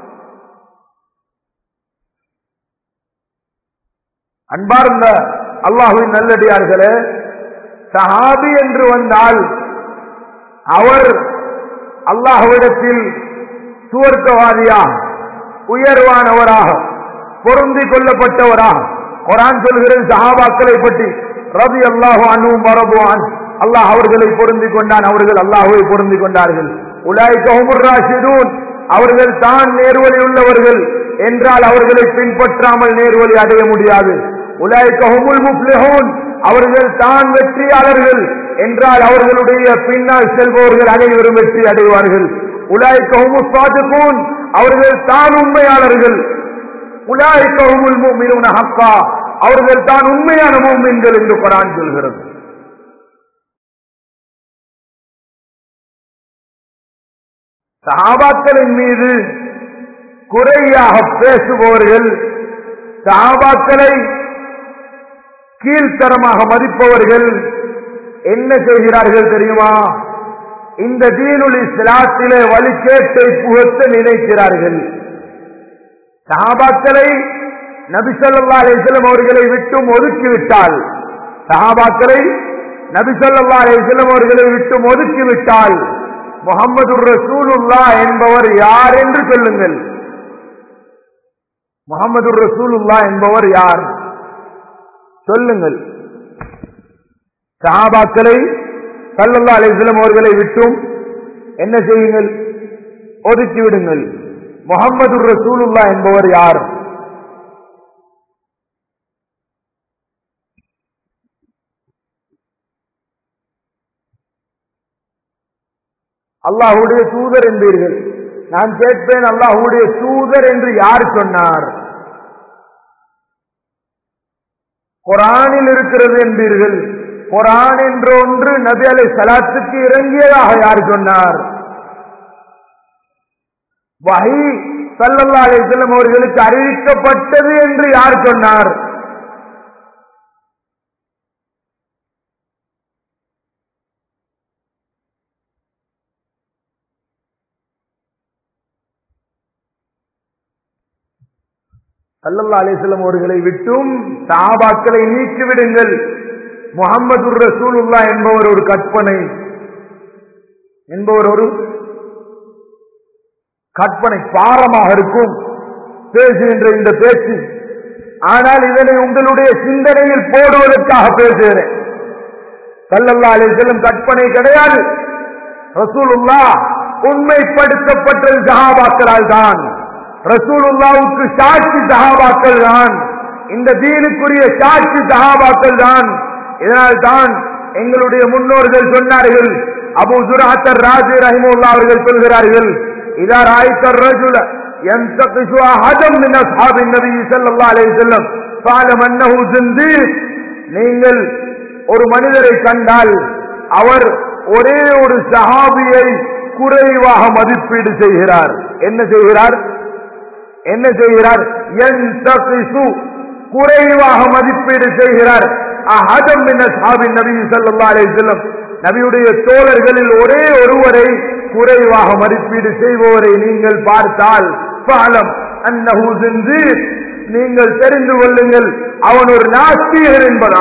அன்பார்ந்த அல்லாஹுவின் நல்லடியார்களே சஹாபி என்று வந்தால் அவர் அல்லாஹுவிடத்தில் சுவர்க்கவாதியாக உயர்வானவராக பொருந்தி கொள்ளப்பட்டவராக குரான் சொல்கிறது சஹாபாக்களை பற்றி ரவி அல்லாஹு அனு மரபுவான் அல்லாஹ் அவர்களை பொருந்தி கொண்டான் அவர்கள் அல்லாஹுவை பொருந்தி கொண்டார்கள் உலாய் கஹமுர் ராஷிதூன் அவர்கள் தான் நேர்வழி உள்ளவர்கள் என்றால் அவர்களை பின்பற்றாமல் நேர்வழி அடைய முடியாது உலாய் கஹமுல் முப்லிஹூன் அவர்கள் தான் வெற்றியாளர்கள் என்றால் அவர்களுடைய பின்னால் செல்பவர்கள் அனைவரும் வெற்றி அடைவார்கள் உலாய் கஹமு சாதுகூன் அவர்கள் தான் உண்மையாளர்கள் உலாய் கஹமுல் முஃமினூன ஹக்கா அவர்கள் தான் உண்மையான மூமின்கள் என்று குரான் சொல்கிறது சஹாபாக்களின் மீது குறையாக பேசுபவர்கள் சஹாபாக்களை கீழ்த்தரமாக மதிப்பவர்கள் என்ன செய்கிறார்கள் தெரியுமா இந்த தீனுல் இஸ்லாத்திலே வழிகேட்டை புகத்த நினைக்கிறார்கள் சஹாபாக்களை நபிசல்லா அலிஸ்லம் அவர்களை விட்டும் ஒதுக்கிவிட்டால் சஹாபாக்களை நபிசல்லா அலிஸ்லம் அவர்களை விட்டும் ஒதுக்கிவிட்டால் முகமது ரசூலுல்லா என்பவர் யார் என்று சொல்லுங்கள் முகமது ரசூலுல்லா என்பவர் யார் சொல்லுங்கள் சஹாபாக்களை சல்லல்லா அலிஸ்லம் அவர்களை விட்டும் என்ன செய்யுங்கள் ஒதுக்கி விடுங்கள் முகமது ரசூலுல்லா என்பவர் யார் அல்லாஹுடைய தூதர் என்பீர்கள் நான் கேட்பேன் அல்லாஹுடைய தூதர் என்று யார் சொன்னார் குரானில் இருக்கிறது என்பீர்கள் குரான் என்ற ஒன்று நபி அலை சலாத்துக்கு இறங்கியதாக யார் சொன்னார் வஹி சல்லல்லா அலிஸ்லம் அவர்களுக்கு அறிவிக்கப்பட்டது என்று யார் சொன்னார் சல்லல்லா அலிஸ்லம் அவர்களை விட்டும் சாபாக்களை நீக்கிவிடுங்கள் முகமது ரசூலுல்லா என்பவர் ஒரு கற்பனை என்பவர் ஒரு கற்பனை பாரமாக இருக்கும் பேசுகின்ற இந்த பேச்சு ஆனால் இதனை உங்களுடைய சிந்தனையில் போடுவதற்காக பேசுகிறேன் சல்லல்லா அலிஸ்லம் கற்பனை கிடையாது ரசூலுல்லா உண்மைப்படுத்தப்பட்டது சஹாபாக்களால் தான் ரசூலுல்லாவுக்கு சாட்சி சஹாபாக்கள் தான் இந்த தீனுக்குரிய சாட்சி சஹாபாக்கள் தான் இதனால் தான் எங்களுடைய முன்னோர்கள் சொன்னார்கள் அபு சுராத்தர் ராஜு ரஹிமுல்லா அவர்கள் சொல்கிறார்கள் இதா ராய்த்தர் ரஜுல ينتقش أحدا من أصحاب النبي صلى الله عليه وسلم فعلم أنه زنديق நீங்கள் ஒரு மனிதரை கண்டால் அவர் ஒரே ஒரு சஹாபியை குறைவாக மதிப்பீடு செய்கிறார் என்ன செய்கிறார் என்ன செய்கிறார் என்தகிசு குறைவாக மதிப்பீடு செய்கிறார் அஹதம் மின் அஸ்ஹாபின் நபி ஸல்லல்லாஹு அலைஹி வஸல்லம் நபியுடைய தோழர்களில் ஒரே ஒருவரை குறைவாக மதிப்பீடு செய்பவரை நீங்கள் பார்த்தால் பாலம் அன்னஹு ஜிந்தீர் நீங்கள் தெரிந்து கொள்ளுங்கள் அவன் ஒரு நாஸ்திகர் என்பதா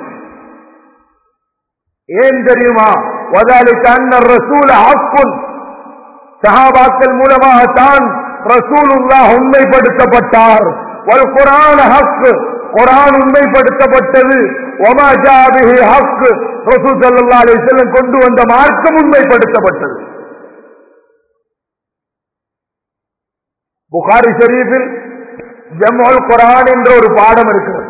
ஏன் தெரியுமா வதாலிக்க அன்னர் ரசூல ஹக்குன் சஹாபாக்கள் மூலமாகத்தான் ரசூலுல்லாஹ் உண்மைப்படுத்தப்பட்டார் வல் குரான் ஹக் குரான் உண்மைப்படுத்தப்பட்டது ஒமா ஜாபிஹி ஹக் ரசூல் ஸல்லல்லாஹு அலைஹி வஸல்லம் கொண்டு வந்த மார்க்கம் உண்மைப்படுத்தப்பட்டது புகாரி ஷரீஃபில் ஜம்முல் குரான் என்ற ஒரு பாடம் இருக்கிறது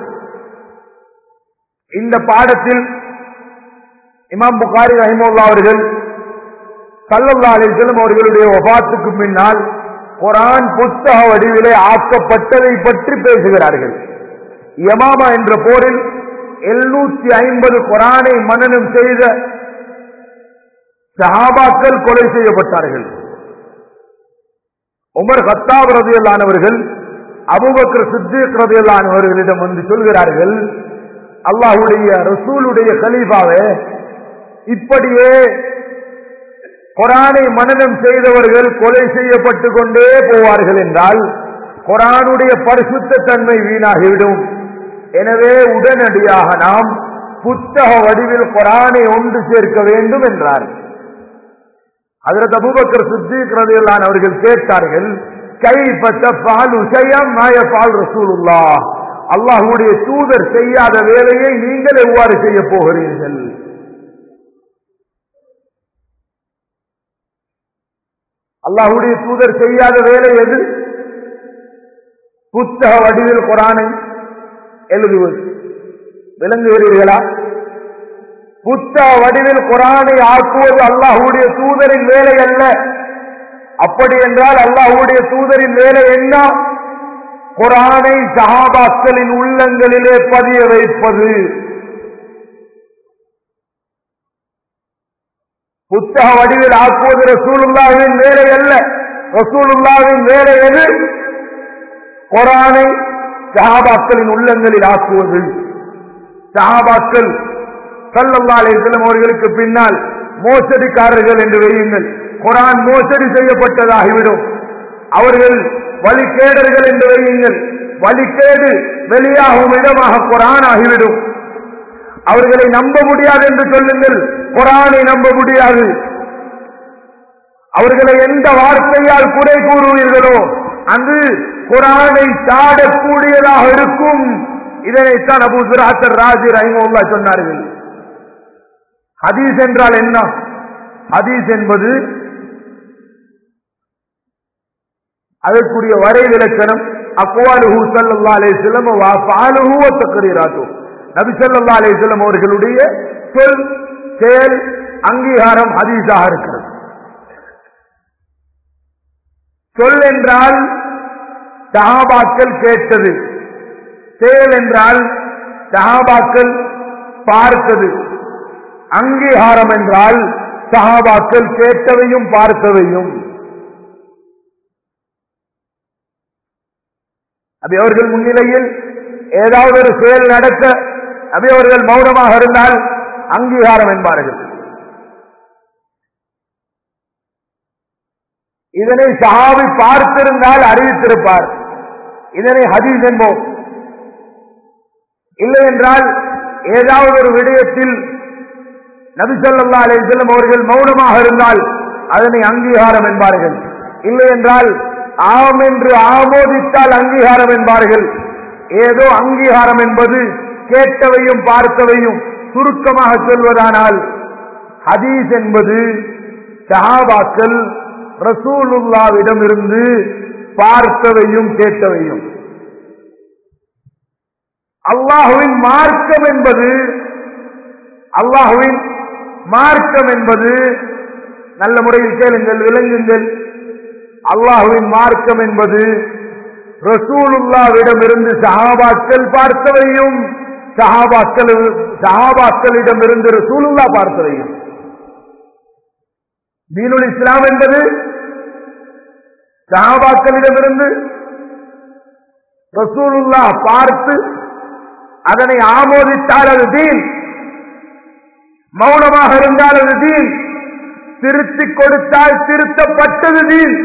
இந்த பாடத்தில் இமாம் புகாரி ரஹிமுல்லா அவர்கள் சல்லல்லா அலிஸ்லம் அவர்களுடைய வபாத்துக்கு பின்னால் குரான் புத்தக வடிவிலே ஆக்கப்பட்டதை பற்றி பேசுகிறார்கள் யமாமா என்ற போரில் எழுநூத்தி ஐம்பது குரானை மனனம் செய்த சஹாபாக்கள் கொலை செய்யப்பட்டார்கள் உமர் ஹத்தாப் ரதியல்லானவர்கள் அபுபக்கர் சித்திக் ரதியல்லானவர்களிடம் வந்து சொல்கிறார்கள் அல்லாஹுடைய ரசூலுடைய கலீஃபாவே இப்படியே குரானை மனனம் செய்தவர்கள் கொலை செய்யப்பட்டு கொண்டே போவார்கள் என்றால் குரானுடைய பரிசுத்த தன்மை வீணாகிவிடும் எனவே உடனடியாக நாம் புத்தக வடிவில் குரானை ஒன்று சேர்க்க வேண்டும் என்றார் அதற்கு அபுபக்கர் சித்திக் ரதியல்லான் அவர்கள் கேட்டார்கள் கைப்பற்ற பால் உசயம் மாயபால் ரசூலுல்லா அல்லாஹுடைய தூதர் செய்யாத வேலையை நீங்கள் எவ்வாறு செய்ய போகிறீர்கள் அல்லாஹுடைய தூதர் செய்யாத வேலை எது புத்தக வடிவில் குரானை எழுதுவது விளங்குகிறீர்களா புத்தக வடிவில் குரானை ஆக்குவது அல்லாஹுடைய தூதரின் வேலை அல்ல அப்படி என்றால் அல்லாஹுடைய தூதரின் வேலை என்ன குரானை சஹாபாக்களின் உள்ளங்களிலே பதிய வைப்பது புத்தக வடிவில் ஆக்குவது ரசூலுல்லாவின் வேலை அல்ல ரசூலுல்லாவின் வேலை எது குரானை சஹாபாக்களின் உள்ளங்களில் ஆக்குவது சஹாபாக்கள் சல்லல்லா அலிஸ்லம் அவர்களுக்கு பின்னால் மோசடிக்காரர்கள் என்று வையுங்கள் குரான் மோசடி செய்யப்பட்டதாகிவிடும் அவர்கள் வழிகேடர்கள் என்று வையுங்கள் வழிகேடு வெளியாகும் இடமாக குரான் ஆகிவிடும் அவர்களை நம்ப முடியாது என்று சொல்லுங்கள் குரானை நம்ப முடியாது அவர்களை எந்த வார்த்தையால் குறை கூறுவீர்களோ அங்கு குரானை சாடக்கூடியதாக இருக்கும் இதனைத்தான் அபு சுராத்தர் ராஜி ரஹிமுல்லா சொன்னார்கள் ஹதீஸ் என்றால் என்ன ஹதீஸ் என்பது அதற்குரிய வரை விலக்கணம் அக்வாலுஹு சல்லல்லா அலைஹிஸ்ஸலாம் வ ஃபாலுஹு வ தக்ரீராத்து நபி ஸல்லல்லாஹு அலைஹி வஸல்லம் அவர்களுடைய சொல் செயல் அங்கீகாரம் ஹதீஸாக இருக்கிறது சொல் என்றால் சஹாபாக்கள் கேட்டது செயல் என்றால் சஹாபாக்கள் பார்த்தது அங்கீகாரம் என்றால் சஹாபாக்கள் கேட்டவையும் பார்த்தவையும் அபி அவர்கள் முன்னிலையில் ஏதாவது ஒரு செயல் நடக்க அபி அவர்கள் மௌனமாக இருந்தால் அங்கீகாரம் என்பார்கள் இதனை சஹாபி பார்த்திருந்தால் அறிவித்திருப்பார் இதனை ஹதீஸ் என்போம் இல்லை என்றால் ஏதாவது ஒரு விடயத்தில் நபிசல்லா அலிசல்லம் அவர்கள் மௌனமாக இருந்தால் அதனை அங்கீகாரம் என்பார்கள் இல்லை என்றால் ஆம் என்று ஆமோதித்தால் அங்கீகாரம் என்பார்கள் ஏதோ அங்கீகாரம் என்பது கேட்டவையும் பார்த்தவையும் சுருக்கமாக சொல்வதானால் ஹதீஸ் என்பது சஹாபாக்கள் ரசூலுல்லாவிடம் இருந்து பார்த்தவையும் கேட்டவையும் அல்லாஹுவின் மார்க்கம் என்பது அல்லாஹுவின் மார்க்கம் என்பது நல்ல முறையில் கேளுங்கள் விளங்குங்கள் அல்லாஹுவின் மார்க்கம் என்பது ரசூலுல்லாவிடம் இருந்து சஹாபாக்கள் பார்த்தவையும் சஹாபாக்கள் சஹாபாக்களிடம் இருந்து ரசூலுல்லா பார்த்தவையும் தீனுல் இஸ்லாம் என்பது சஹாபாக்களிடமிருந்து ரசூலுல்லா பார்த்து அதனை ஆமோதித்தால் அது தீன் மௌனமாக இருந்தால் அது தீன் திருத்திக் கொடுத்தால் திருத்தப்பட்டது தீன்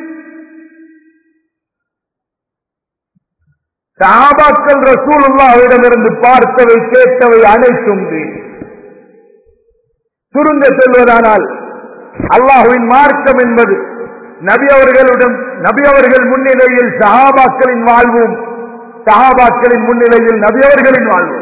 சஹாபாக்கள் ரசூலுல்லாவிடமிருந்து பார்த்தவை கேட்டவை அனைத்தும் தீன் சுருங்க சொல்வதானால் அல்லாஹுவின் மார்க்கம் என்பது நபி அவர்களுடன் நபி அவர்கள் முன்னிலையில் சஹாபாக்களின் வாழ்வும் சஹாபாக்களின் முன்னிலையில் நபியவர்களின் வாழ்வு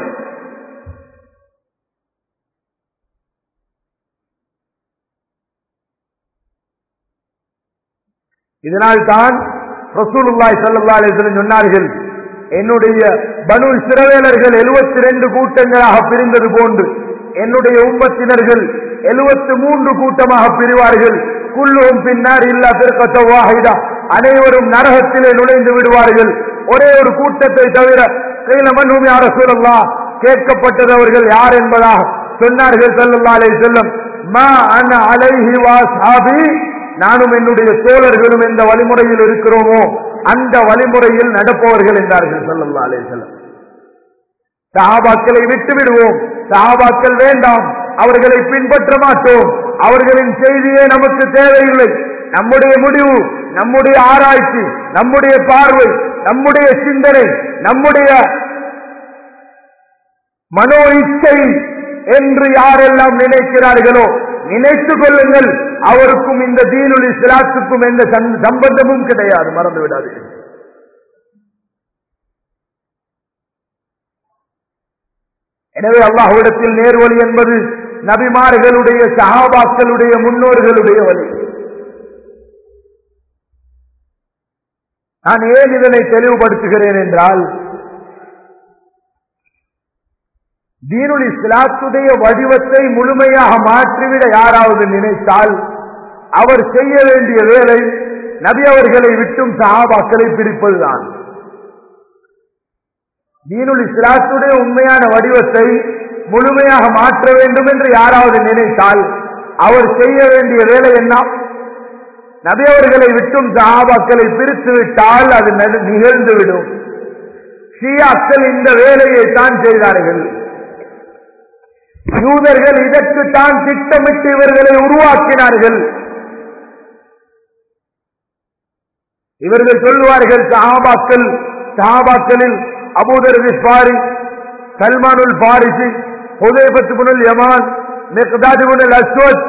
இதனால் தான் ரசூலுல்லாய் சல்லா அலிஸ்லம் சொன்னார்கள் என்னுடைய பனு சிறவேலர்கள் எழுபத்தி ரெண்டு கூட்டங்களாக பிரிந்தது போன்று என்னுடைய உம்மத்தினர்கள் எழுபத்தி மூன்று கூட்டமாக பிரிவார்கள் குல்லும் பின்னர் இல்லா பிற்கத்த வாஹிதா அனைவரும் நரகத்திலே நுழைந்து விடுவார்கள் ஒரே ஒரு கூட்டத்தை தவிர கையில மண்ணும் யார சூழல்லா கேட்கப்பட்டது அவர்கள் யார் என்பதாக சொன்னார்கள் செல்லல்லா அலை செல்லம் மா அன அலைஹி வா சாபி நானும் என்னுடைய தோழர்களும் எந்த வழிமுறையில் இருக்கிறோமோ அந்த வழிமுறையில் நடப்பவர்கள் என்றார்கள் சொல்லல்லா அலே செல்லம் சஹாபாக்களை விட்டு விடுவோம் சஹாபாக்கள் வேண்டாம் அவர்களை பின்பற்ற மாட்டோம் அவர்களின் செய்தியே நமக்கு தேவையில்லை நம்முடைய முடிவு நம்முடைய ஆராய்ச்சி நம்முடைய பார்வை நம்முடைய சிந்தனை நம்முடைய மனோ இச்சை என்று யாரெல்லாம் நினைக்கிறார்களோ நினைத்துக் கொள்ளுங்கள் அவருக்கும் இந்த தீனுல் இஸ்லாத்துக்கும் எந்த சம்- சம்பந்தமும் கிடையாது மறந்து விடாதீர்கள் எனவே அல்லாஹ்விடத்தில் நேர்வழி என்பது நபிமார்களுடைய சஹாபாக்களுடைய முன்னோர்களுடைய வழி நான் ஏன் இதனை தெளிவுபடுத்துகிறேன் என்றால் தீனுல் இஸ்லாத்துடைய வடிவத்தை முழுமையாக மாற்றிவிட யாராவது நினைத்தால் அவர் செய்ய வேண்டிய வேலை நபி அவர்களை விட்டும் சஹாபாக்களை பிரிப்பதுதான் தீனுல் இஸ்லாத்துடைய உண்மையான வடிவத்தை முழுமையாக மாற்ற வேண்டும் என்று யாராவது நினைத்தால் அவர் செய்ய வேண்டிய வேலை என்ன நபி அவர்களை விட்டும் சஹாபாக்களை பிரித்து விட்டால் அது நடு- நிகழ்ந்துவிடும் ஷியாக்கள் இந்த வேலையை தான் செய்தார்கள் யூதர்கள் இதற்குத்தான் திட்டமிட்டு இவர்களை உருவாக்கினார்கள் இவர்கள் சொல்லுவார்கள் சஹாபாக்கள் சஹாபாக்களில் அபூதர் விஸ்வாரி சல்மானுல் பாரிசி ஹுதைபத் புனல் யமான் மிக்தாத் புனல் அஸ்வத்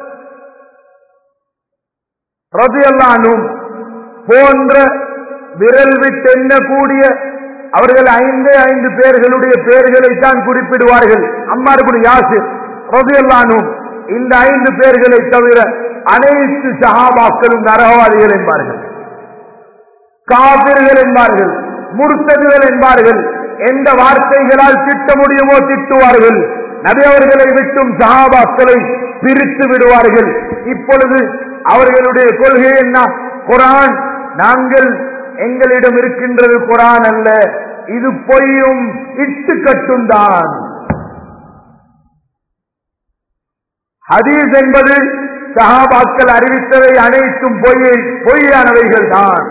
ரதியல்லானும் போன்ற விரல் விட்டு எண்ணக்கூடிய அவர்கள் ஐந்து ஐந்து பேர்களுடைய பெயர்களைத்தான் குறிப்பிடுவார்கள் அம்மாருபுன் யாசிர் ரதியல்லானும் இந்த ஐந்து பேர்களை தவிர அனைத்து சஹாபாக்களும் நரகவாதிகள் என்பார்கள் காபிர்கள் என்பார்கள் முர்த்ததுகள் என்பார்கள் எந்த வார்த்தைகளால் திட்ட முடியுமோ திட்டுவார்கள் நபி அவர்களை விட்டும் சஹாபாக்களை பிரித்து விடுவார்கள் இப்பொழுது அவர்களுடைய கொள்கை என்ன குரான் நாங்கள் எங்களிடம் இருக்கின்றது குரான் அல்ல இது பொய்யும் இட்டு கட்டும் தான் ஹதீஸ் என்பது சஹாபாக்கள் அறிவித்தவை அனைத்தும் பொய்யை பொய்யானவைகள் தான்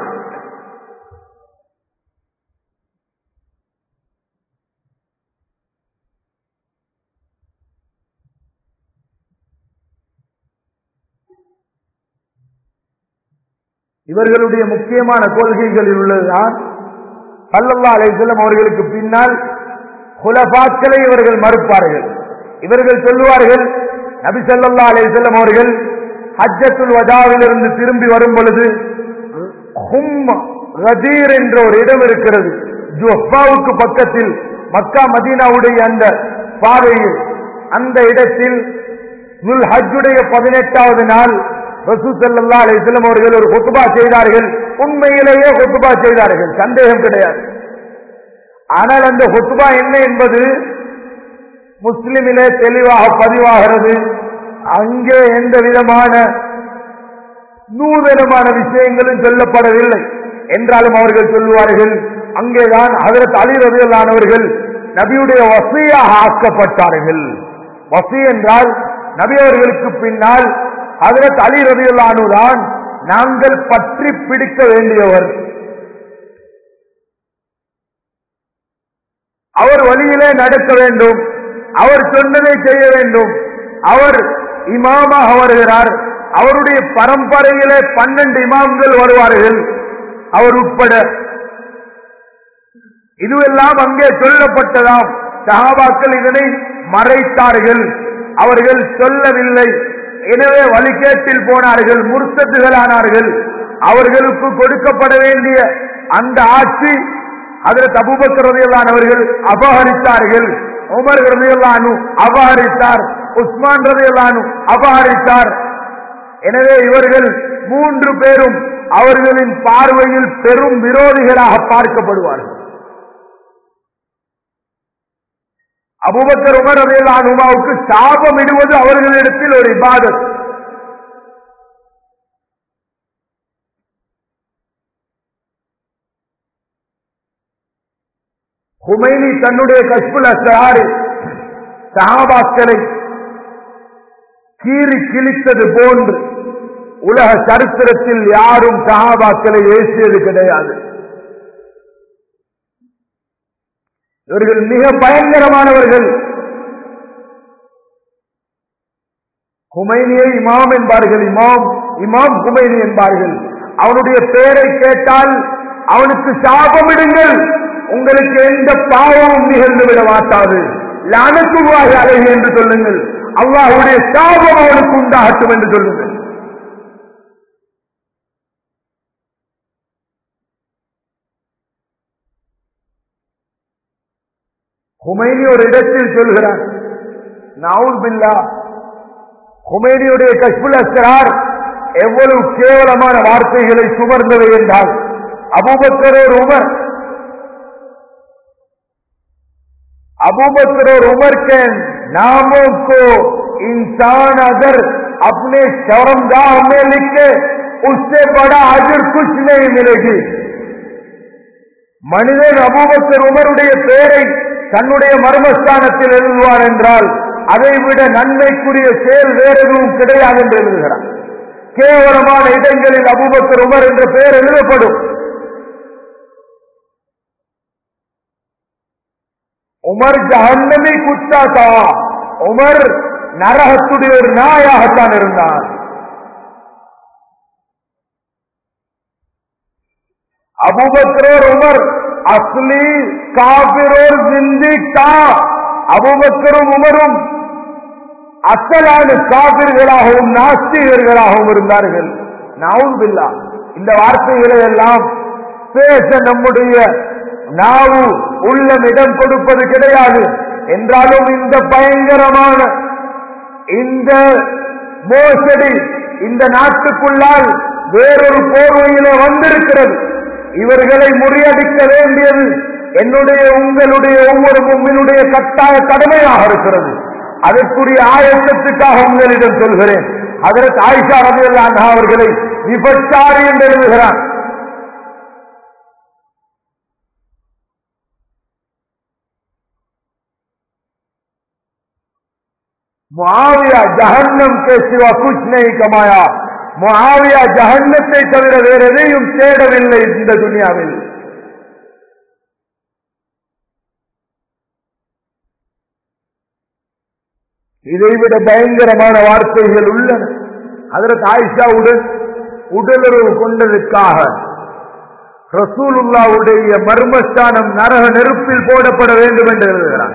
இவர்களுடைய முக்கியமான கொள்கைகளில் உள்ளதுதான் சல்லல்லா அலைஹிஸ்ஸலாம் அவர்களுக்கு பின்னால் குலபாக்களை இவர்கள் மறுப்பார்கள் இவர்கள் சொல்லுவார்கள் நபி ஸல்லல்லாஹு அலைஹி வஸல்லம் அவர்கள் ஹஜ்ஜத்துல் வதாவிலிருந்து திரும்பி வரும் பொழுது ஹும் ரதீர் என்ற ஒரு இடம் இருக்கிறது ஜுஹ்பாவுக்கு பக்கத்தில் மக்கா மதீனாவுடைய அந்த பாதையில் அந்த இடத்தில் துல் ஹஜ்ஜுடைய பதினெட்டாவது நாள் ரசூ சல்லா அலிஸ்லம் அவர்கள் ஒரு கொத்துபா செய்தார்கள் உண்மையிலேயே கொத்துபா செய்தார்கள் சந்தேகம் கிடையாது ஆனால் அந்த கொத்துபா என்ன என்பது முஸ்லிமிலே தெளிவாக பதிவாகிறது அங்கே எந்த விதமான நூதனமான விஷயங்களும் சொல்லப்படவில்லை என்றாலும் அவர்கள் சொல்லுவார்கள் அங்கேதான் ஹதரத் அலி ரபியல்லானவர்கள் நபியுடைய வசியாக ஆக்கப்பட்டார்கள் வசி என்றால் நபி அவர்களுக்கு பின்னால் ஹதரத் அலி ரபியுல்லானுதான் நாங்கள் பற்றி பிடிக்க வேண்டியவர் அவர் வழியிலே நடக்க வேண்டும் அவர் சொன்னதை செய்ய வேண்டும் அவர் இமாமாக வருகிறார் அவருடைய பரம்பரையிலே பன்னெண்டு இமாம்கள் வருவார்கள் அவர் உட்பட இதுவெல்லாம் அங்கே சொல்லப்பட்டதாம் சஹாபாக்கள் இதனை மறைத்தார்கள் அவர்கள் சொல்லவில்லை எனவே வழிகேட்டில் போனார்கள் முர்த்தத்துகளானார்கள் அவர்களுக்கு கொடுக்கப்பட வேண்டிய அந்த ஆட்சி அதில் அபூபக்கர் ரதியல்லானவர்கள் அபகரித்தார்கள் உமர் ரதியல்லானு அபகரித்தார் உஸ்மான் ரதியல்லானு அபகரித்தார் எனவே இவர்கள் மூன்று பேரும் அவர்களின் பார்வையில் பெரும் விரோதிகளாக பார்க்கப்படுவார்கள் அபுபக்கர் உமர் ரதியல்லானுமாவுக்கு சாபம் இடுவது அவர்களிடத்தில் ஒரு இபாதத் ஹுமைனி தன்னுடைய கஷ்புல் அஸ்ராறு சஹாபாக்களை கீறி கிழித்தது போன்று உலக சரித்திரத்தில் யாரும் சஹாபாக்களை ஏசியது கிடையாது இவர்கள் மிக பயங்கரமானவர்கள் குமைனியை இமாம் என்பார்கள் இமாம் இமாம் குமைனி என்பார்கள் அவனுடைய பெயரை கேட்டால் அவனுக்கு சாபமிடுங்கள் உங்களுக்கு எந்த பாவமும் நிகழ்ந்து விட மாட்டாது லானத்துவாக அழகு என்று சொல்லுங்கள் அல்லாஹுடைய சாபம் அவனுக்கு உண்டாகட்டும் என்று சொல்லுங்கள் குமைனி ஒரு இடத்தில் சொல்கிறார் நவுல் பில்லா குமைனியுடைய கஷ்புல் அஸ்கரார் எவ்வளவு கேவலமான வார்த்தைகளை சுமர்ந்தவை என்றால் அபூபக்கரோர் உமர் अबू और उमर के नामों को इंसान अगर अपने शर्मगाह में लिखे उससे बड़ा अजर कुछ नहीं मिलेगी மனிதன் அபூபக்கர் உமருடைய பெயரை தன்னுடைய மர்மஸ்தானத்தில் எழுதுவான் என்றால் அதை விட நன்மைக்குரிய செயல் வேற எதுவும் கிடையாது என்று எழுதுகிறார் கேவலமான இடங்களில் அபூபக்கர் உமர் என்ற பெயர் எழுதப்படும் உமர் ஜஹன்னமி குத்தா தா உமர் நரகத்துடைய ஒரு நாயாகத்தான் இருந்தான் அபுபக்கரோர் உமர் அஸ்லி காபிரோர் ஜிந்திக் தா அபுபக்கரும் உமரும் அசலான காபிர்களாகவும் நாஸ்திகர்களாகவும் இருந்தார்கள் நாவுபில்லா இந்த வார்த்தைகளை எல்லாம் பேச நம்முடைய நாவு உள்ளம் இடம் கொடுப்பது கிடையாது என்றாலும் இந்த பயங்கரமான இந்த மோசடி இந்த நாட்டுக்குள்ளால் வேறொரு போர்வையிலே வந்திருக்கிறது இவர்களை முறியடிக்க வேண்டியது என்னுடைய உங்களுடைய ஒவ்வொரு பொம்மினுடைய கட்டாய கடமையாக இருக்கிறது அதற்குரிய ஆயத்தத்துக்காக உங்களிடம் சொல்கிறேன் அதற்கு ஆயிஷா ரபியல்லான் அவர்களை விபச்சாரி என்று எழுதுகிறான் முஆவியா ஜஹன்னம் கே சிவா குச் நஹி கமாயா முஆவியா ஜஹன்னத்தை தவிர வேற எதையும் தேடவில்லை இந்த துனியாவில் இதைவிட பயங்கரமான வார்த்தைகள் உள்ளன அதற்கு ஆயிஷாவுடன் உடலுறவு கொண்டதற்காக ரசூலுல்லாவுடைய மர்மஸ்தானம் நரக நெருப்பில் போடப்பட வேண்டும் என்று எழுதுகிறார்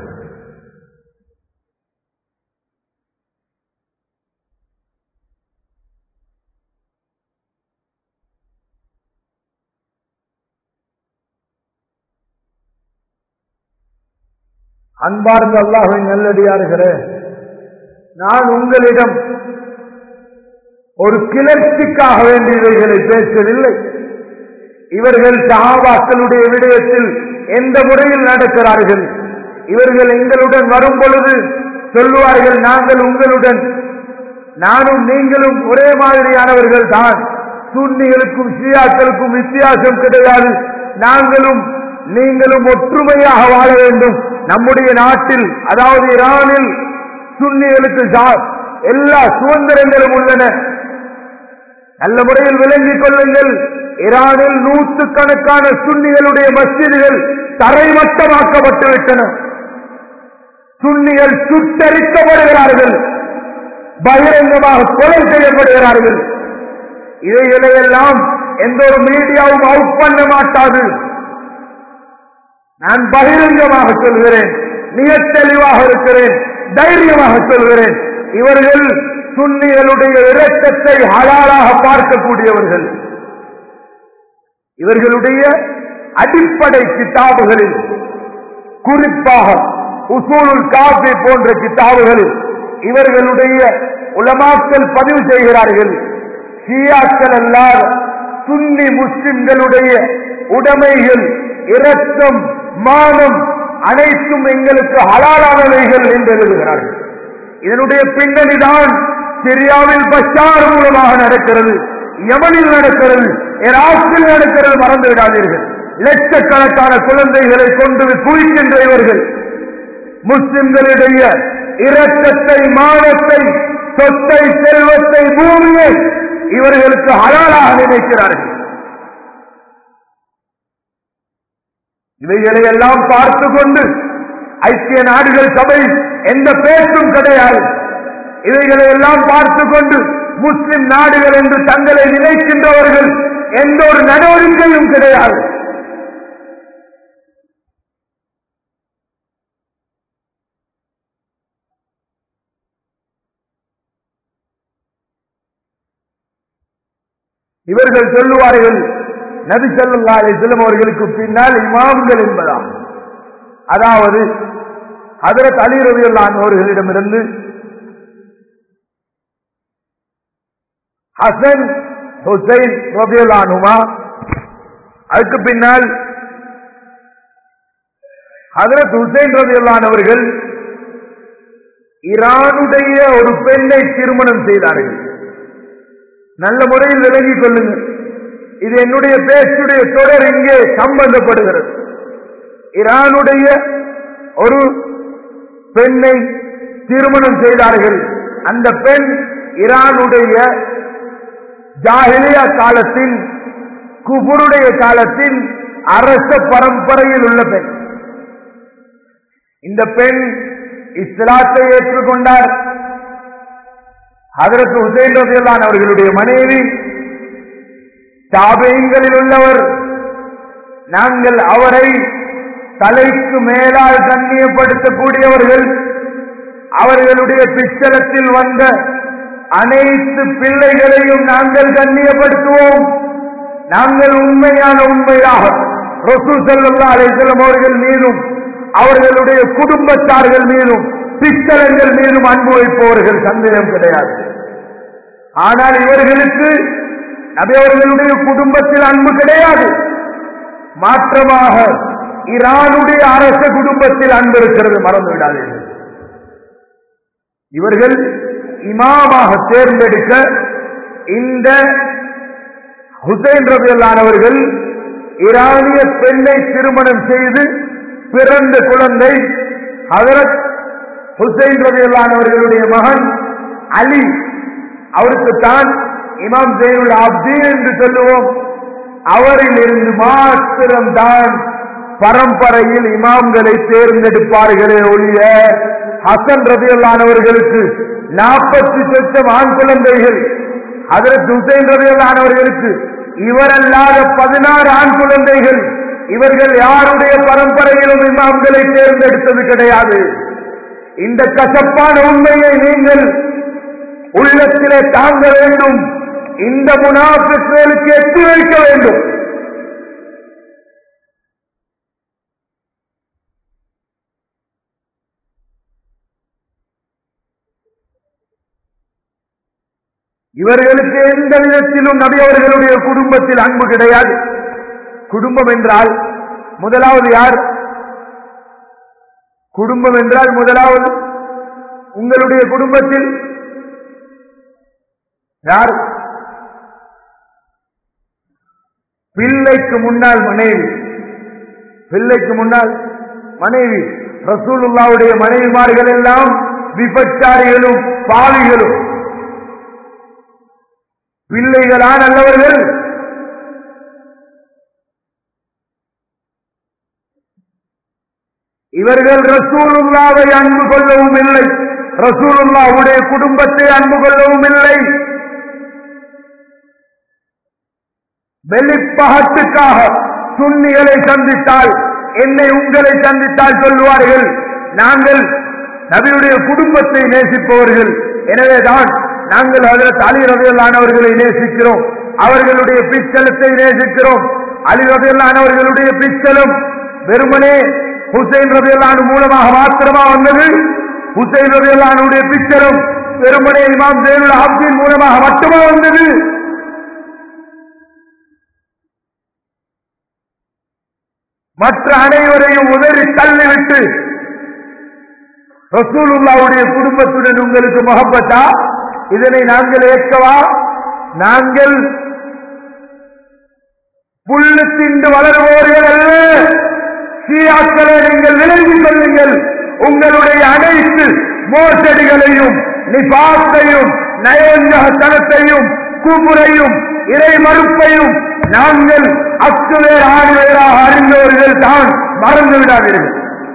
அன்பார்ந்த அல்லாஹின் நல்லடியார்களே நான் உங்களிடம் ஒரு கிளர்ச்சிக்காக வேண்டியவைகளை பேசவில்லை இவர்கள் சஹாபாக்களுடைய விடயத்தில் எந்த முறையில் நடக்கிறார்கள் இவர்கள் எங்களுடன் வரும் பொழுது சொல்லுவார்கள் நாங்கள் உங்களுடன் நானும் நீங்களும் ஒரே மாதிரியானவர்கள் தான் சுன்னிகளுக்கும் ஷியாக்களுக்கும் வித்தியாசம் கிடையாது நாங்களும் நீங்களும் ஒற்றுமையாக வாழ வேண்டும் நம்முடைய நாட்டில் அதாவது ஈரானில் சுன்னிகளுக்கு சா- எல்லா சுதந்திரங்களும் உள்ளன நல்ல முறையில் விளங்கிக் கொள்ளுங்கள் ஈரானில் நூற்றுக்கணக்கான சுன்னிகளுடைய மஸ்ஜிதுகள் தரைமட்டமாக்கப்பட்டு விட்டன சுன்னிகள் சுட்டரிக்கப்படுகிறார்கள் பகிரங்கமாக கொலை செய்யப்படுகிறார்கள் இவைகளையெல்லாம் எந்த ஒரு மீடியாவும் அவுட் பண்ண மாட்டாது நான் பகிரங்கமாக சொல்கிறேன் மிக தெளிவாக இருக்கிறேன் தைரியமாக சொல்கிறேன் இவர்கள் சுன்னிகளுடைய இரத்தத்தை ஹலாலாக பார்க்கக்கூடியவர்கள் இவர்களுடைய அடிப்படை கிதாபுகளில் குறிப்பாக உசூலுல் காஃபி போன்ற கிதாபுகளில் இவர்களுடைய உலமாக்கள் பதிவு செய்கிறார்கள் ஷியாக்கள் அல்லாத சுன்னி முஸ்லிம்களுடைய உடைமைகள் இரத்தம் மானம் அனைத்தும் எங்களுக்கு ஹலாலானவைகள் என்று எழுதுகிறார்கள் இதனுடைய பின்னணிதான் சிரியாவில் பஷார் மூலமாக நடக்கிறது யமனில் நடக்கிறது ஈராக்கில் நடக்கிறது மறந்து விடாதீர்கள் லட்சக்கணக்கான குழந்தைகளை கொண்டு குவிக்கின்ற இவர்கள் முஸ்லிம்களிடைய இரத்தத்தை மானத்தை சொத்தை செல்வத்தை பூமியை இவர்களுக்கு ஹலாலாக நினைக்கிறார்கள் இவைகளை எல்லாம் பார்த்து கொண்டு ஐக்கிய நாடுகள் சபை எந்த பேச்சும் கிடையாது இவைகளை எல்லாம் பார்த்து கொண்டு முஸ்லிம் நாடுகள் என்று தங்களை நினைக்கின்றவர்கள் எந்த ஒரு நடவடிக்கையும் கிடையாது இவர்கள் சொல்லுவார்கள் நபி ஸல்லல்லாஹு அலைஹி வஸல்லம் அவர்களுக்கு பின்னால் இமாம்கள் என்பதாம் அதாவது ஹஜரத் அலி ரலியல்லாஹு அவர்களிடமிருந்து ஹசன் ஹுசைன் ரலியல்லாஹுமா அதுக்கு பின்னால் ஹஜரத் ஹுசைன் ரலியல்லாஹு அவர்கள் ஈரானுடைய ஒரு பெண்ணை திருமணம் செய்தார்கள் நல்ல முறையில் விளங்கிக் கொள்ளுங்கள் இது என்னுடைய பேச்சுடைய தொடர் இங்கே சம்பந்தப்படுகிறது ஈரானுடைய ஒரு பெண்ணை திருமணம் செய்தார்கள் அந்த பெண் ஈரானுடைய ஜாஹிலியா காலத்தில் குபுருடைய காலத்தில் அரச பரம்பரையில் உள்ள பெண் இந்த பெண் இஸ்லாத்தை ஏற்றுக்கொண்டார் ஹதரத் ஹுசைன் ரதியல்லான் அவர்களுடைய மனைவி தாபையங்களில் உள்ளவர் நாங்கள் அவரை தலைக்கு மேலால் கண்ணியப்படுத்தக்கூடியவர்கள் அவர்களுடைய பிச்சலத்தில் வந்த அனைத்து பிள்ளைகளையும் நாங்கள் கண்ணியப்படுத்துவோம் நாங்கள் உண்மையான உண்மையாக ரசூ செல்லல்லா அலைசல்லம் அவர்கள் மீதும் அவர்களுடைய குடும்பத்தார்கள் மீதும் பிச்சலங்கள் மீதும் அன்பு வைப்பவர்கள் சந்தேகம் கிடையாது ஆனால் இவர்களுக்கு நபி அவர்களுடைய குடும்பத்தில் அன்பு கிடையாது மாற்றமாக ஈரானுடைய அரச குடும்பத்தில் அன்பு இருக்கிறது மறந்து விடாதீர்கள் இவர்கள் இமாமாக தேர்ந்தெடுக்க இந்த ஹுசைன் ரபியல்லானவர்கள் ஈரானிய பெண்ணை திருமணம் செய்து பிறந்த குழந்தை ஹதரத் ஹுசைன் ரபியல்லானவர்களுடைய மகன் அலி அவருக்கு தான் இமாம் ஜெயினுல் அப்தி என்று சொல்லுவோம் அவரில் இருந்து மாத்திரம்தான் பரம்பரையில் இமாம்களை தேர்ந்தெடுப்பார்களே ஒழிய ஹசன் ரபியல்லானவர்களுக்கு நாற்பத்தி சொச்சம் ஆண் குழந்தைகள் அதற்கு ஹுசைன் ரபியல்லானவர்களுக்கு இவரல்லாத பதினாறு ஆண் குழந்தைகள் இவர்கள் யாருடைய பரம்பரையிலும் இமாம்களை தேர்ந்தெடுத்தது கிடையாது இந்த கசப்பான உண்மையை நீங்கள் உள்ளத்திலே தாங்க வேண்டும் இந்த முனாஃபிக்களுக்கு எட்டி வைக்க வேண்டும் இவர்களுக்கு எந்த விதத்திலும் நபி அவர்களுடைய குடும்பத்தில் அன்பு கிடையாது குடும்பம் என்றால் முதலாவது யார் குடும்பம் என்றால் முதலாவது உங்களுடைய குடும்பத்தில் யார் பிள்ளைக்கு முன்னால் மனைவி பிள்ளைக்கு முன்னால் மனைவி ரசூலுல்லாவுடைய மனைவிமார்கள் எல்லாம் விபச்சாரிகளும் பாவிகளும் பிள்ளைகளா நல்லவர்கள் இவர்கள் ரசூலுல்லாவை அன்பு கொள்ளவும் இல்லை ரசூலுல்லாவுடைய குடும்பத்தை அன்பு கொள்ளவும் இல்லை வெளிப்பகத்துக்காக சுன்னிகளை சந்தித்தால் என்னை உங்களை சந்தித்தால் சொல்லுவார்கள் நாங்கள் நபியுடைய குடும்பத்தை நேசிப்பவர்கள் எனவேதான் நாங்கள் அதில் அலி ரவியலானவர்களை நேசிக்கிறோம் அவர்களுடைய பிச்சலத்தை நேசிக்கிறோம் அலி ரதையிலானவர்களுடைய பிச்சலும் வெறுமனே ஹுசைன் ரதையிலான மூலமாக மாத்திரமா வந்தது ஹுசைன் ரதையிலானுடைய பிச்சலும் வெறுமனே இமாம் ஜெயனுல் ஆப்தின் மூலமாக மட்டுமா வந்தது மற்ற அனைவரையும் உதறி தள்ளிவிட்டு ரசூலுல்லாவுடைய குடும்பத்துடன் உங்களுக்கு முகப்பட்டா இதனை நாங்கள் ஏற்கவா நாங்கள் புல்லு திண்டு வளருவோர்கள் அல்ல சீயாக்களை நீங்கள் விலகிக் கொள்ளுங்கள் உங்களுடைய அனைத்து மோசடிகளையும் நிபாத்தையும் நயோஞ்சகத்தனத்தையும் கூமுறையும் இறை மறுப்பையும் நாங்கள் அக்குவேர் ஆறுவேராக அறிந்தவர்கள் தான் மறந்து விடாதீர்கள்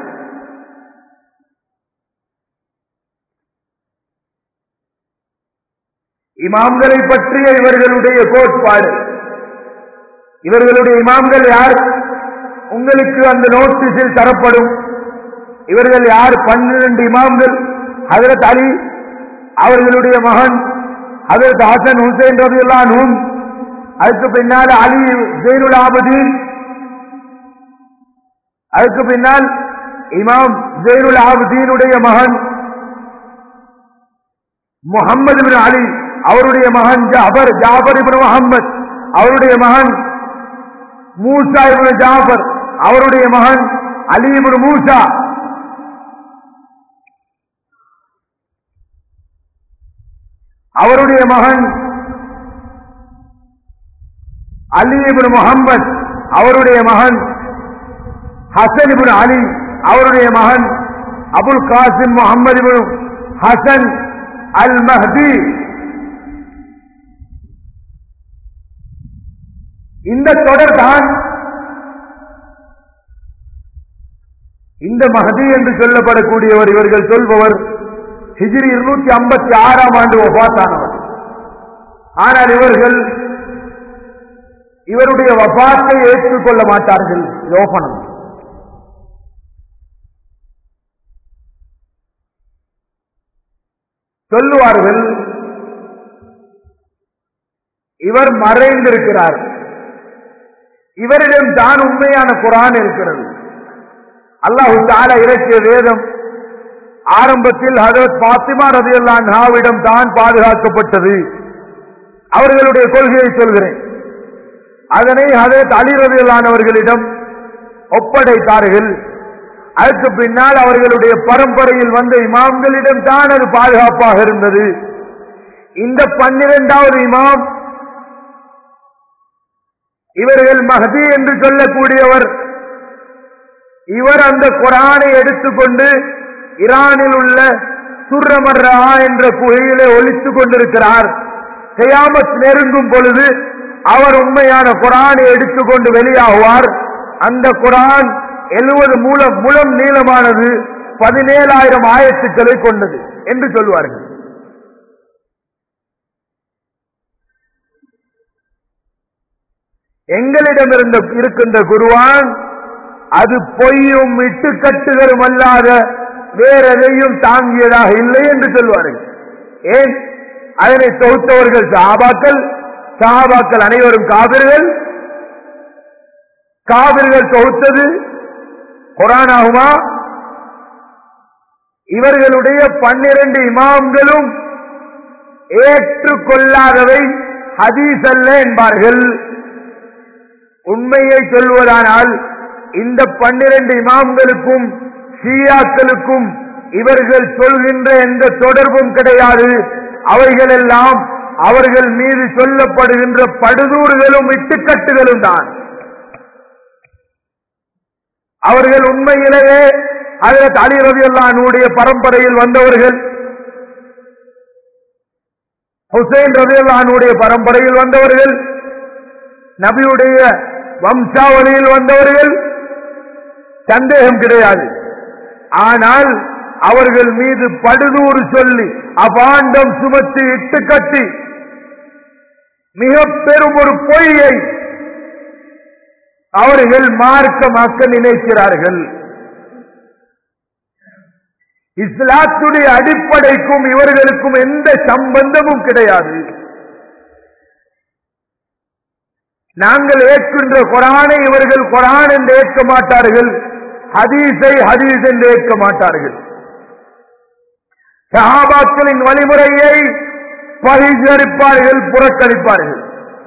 இமாம்களை பற்றிய இவர்களுடைய கோட்பாடு இவர்களுடைய இமாம்கள் யார் உங்களுக்கு அந்த நோட்டீஸில் தரப்படும் இவர்கள் யார் பன்னிரண்டு இமாம்கள் ஹதரத் அலி அவர்களுடைய மகன் ஹதரத் ஹசன் ஹுசைன் ரபியுல்லானும் அதுக்கு பின்னால் அலி ஜெயினுல் ஆபதீன் அதுக்கு பின்னால் இமாம் ஜெயினுல் ஆபதீனுடைய மகன் முகமது பின் அலி அவருடைய மகன் ஜாபர் ஜாபர் இபின் முகமது அவருடைய மகன் மூசா இபின் ஜாபர் அவருடைய மகன் அலி இபின் மூசா அவருடைய மகன் அலி இபின் முகமது அவருடைய மகன் ஹசன் இபின் அலி அவருடைய மகன் Abul Qasim Muhammad ibn Hasan al Mahdi இந்த தொடர் தான் இந்த மஹதி என்று சொல்லப்படக்கூடியவர் இவர்கள் சொல்பவர் ஹிஜ்ரி இருநூத்தி ஐம்பத்தி ஆறாம் ஆண்டு வபாத்தானவர் ஆனால் இவர்கள் இவருடைய வபாத்தை ஏற்றுக்கொள்ள மாட்டார்கள் யோபனம் சொல்லுவார்கள் இவர் மறைந்திருக்கிறார் இவரிடம் தான் உண்மையான குரான் இருக்கிறது அல்லாஹு தால இறக்கிய வேதம் ஆரம்பத்தில் ஹதரத் பாத்திமா ரதியல்லாவிடம் தான் பாதுகாக்கப்பட்டது அவர்களுடைய கொள்கையை சொல்கிறேன் அதனை ஹதரத் அலி ரதியல்லானவர்களிடம் ஒப்படைத்தார்கள் அதற்கு பின்னால் அவர்களுடைய பரம்பரையில் வந்த இமாம்களிடம் தான் அது பாதுகாப்பாக இருந்தது இந்த பன்னிரெண்டாவது இமாம் இவர்கள் மஹதி என்று சொல்லக்கூடியவர் இவர் அந்த குரானை எடுத்துக்கொண்டு ஈரானில் உள்ள சுர்ரமர்ரா என்ற குகையிலே ஒழித்துக் கொண்டிருக்கிறார் செய்யாமத் நெருங்கும் பொழுது அவர் உண்மையான குரானை எடுத்துக்கொண்டு வெளியாகுவார் அந்த குரான் எழுபது மூலம் முழம் நீளமானது பதினேழாயிரம் ஆயத்துக்களை கொண்டது என்று சொல்வார்கள் எங்களிடம் இருந்த இருக்கின்ற குருவான் அது பொய்யும் இட்டுக்கட்டுகளும் அல்லாத வேற எதையும் தாங்கியதாக இல்லை என்று சொல்வார்கள் ஏன் அதனை தொகுத்தவர்கள் சஹாபாக்கள் சஹாபாக்கள் அனைவரும் காவிர்கள் காவிர்கள் தொகுத்தது குரான் ஆகுமா இவர்களுடைய பன்னிரண்டு இமாம்களும் ஏற்றுக்கொள்ளாதவை ஹதீஸ் அல்ல என்பார்கள் உண்மையை சொல்வதானால் இந்த பன்னிரண்டு இமாம்களுக்கும் ஷியாக்களுக்கும் இவர்கள் சொல்கின்ற எந்த தொடர்பும் கிடையாது அவைகளெல்லாம் அவர்கள் மீது சொல்லப்படுகின்ற படுதூறுகளும் இட்டுக்கட்டுகளும் தான் அவர்கள் உண்மையிலேயே அதற்கு அலி ரவியல்லானுடைய பரம்பரையில் வந்தவர்கள் ஹுசைன் ரவியல்லானுடைய பரம்பரையில் வந்தவர்கள் நபியுடைய வம்சாவளியில் வந்தவர்கள் சந்தேகம் கிடையாது ஆனால் அவர்கள் மீது படுதூறு சொல்லி அபாண்டம் சுமத்தி இட்டு கட்டி மிக பெரும் ஒரு பொய்யை அவர்கள் மார்க்கமாக்க நினைக்கிறார்கள் இஸ்லாத்துடைய அடிப்படைக்கும் இவர்களுக்கும் எந்த சம்பந்தமும் கிடையாது நாங்கள் ஏற்கின்ற குரானை இவர்கள் குரான் என்று ஏற்க மாட்டார்கள் ஹதீஸை ஹதீஸ் என்று ஏற்க மாட்டார்கள் சஹாபாக்களின் வழிமுறையை பரிசரிப்பார்கள் புறக்கணிப்பார்கள்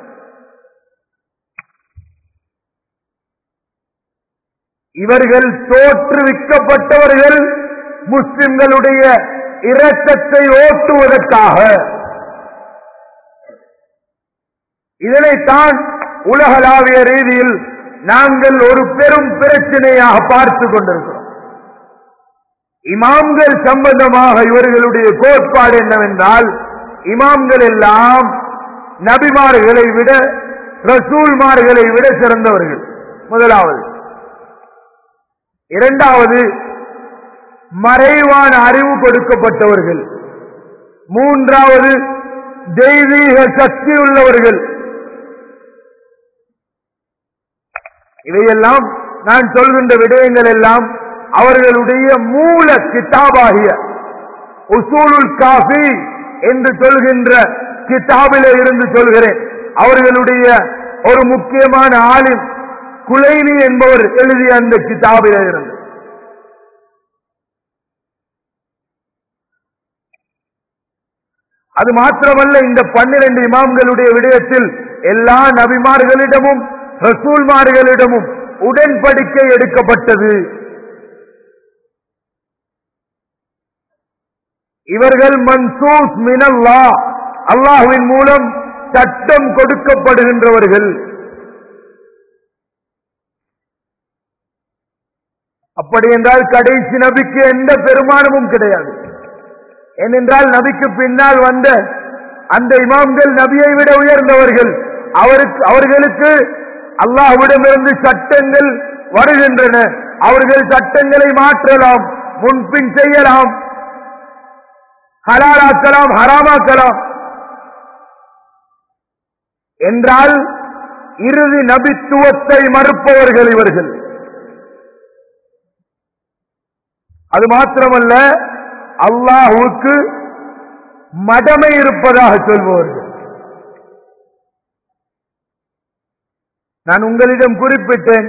இவர்கள் தோற்றுவிக்கப்பட்டவர்கள் முஸ்லிம்களுடைய இரத்தத்தை ஓட்டுவதற்காக இதனைத்தான் உலகளாவிய ரீதியில் நாங்கள் ஒரு பெரும் பிரச்சனையாக பார்த்து கொண்டிருக்கிறோம் இமாம்கள் சம்பந்தமாக இவர்களுடைய கோட்பாடு என்னவென்றால் இமாம்கள் எல்லாம் நபிமார்களை விட ரசூல்மார்களை விட சிறந்தவர்கள் முதலாவது இரண்டாவது மறைவான அறிவு கொடுக்கப்பட்டவர்கள் மூன்றாவது தெய்வீக சக்தி உள்ளவர்கள் இவையெல்லாம் நான் சொல்கின்ற விடயங்கள் எல்லாம் அவர்களுடைய மூல கிதாபாகிய உசூலுல் காஃபி என்று சொல்கின்ற கிதாபிலே இருந்து சொல்கிறேன் அவர்களுடைய ஒரு முக்கியமான ஆலிம் குலைனி என்பவர் எழுதிய அந்த கிதாபிலே இருந்து அது மாத்திரமல்ல இந்த பன்னிரண்டு இமாம்களுடைய விடயத்தில் எல்லா நபிமார்களிடமும் ரசூல்மார்களிடமும் உடன்படிக்கை எடுக்கப்பட்டது இவர்கள் மன்சூஸ் மினல்லா அல்லாஹுவின் மூலம் சட்டம் கொடுக்கப்படுகின்றவர்கள் அப்படி என்றால் கடைசி நபிக்கு எந்த பெருமானமும் கிடையாது ஏனென்றால் நபிக்கு பின்னால் வந்த அந்த இமாம்கள் நபியை விட உயர்ந்தவர்கள் அவருக்கு அவர்களுக்கு அல்லாஹ்விடமிருந்து சட்டங்கள் வருகின்றன அவர்கள் சட்டங்களை மாற்றலாம் முன்பின் செய்யலாம் ஹலாலாக்கலாம் ஹராமாக்கலாம் என்றால் இறுதி நபித்துவத்தை மறுப்பவர்கள் இவர்கள் அது மாத்திரமல்ல அல்லாஹுவுக்கு மடமை இருப்பதாக சொல்பவர்கள் நான் உங்களிடம் குறிப்பிட்டேன்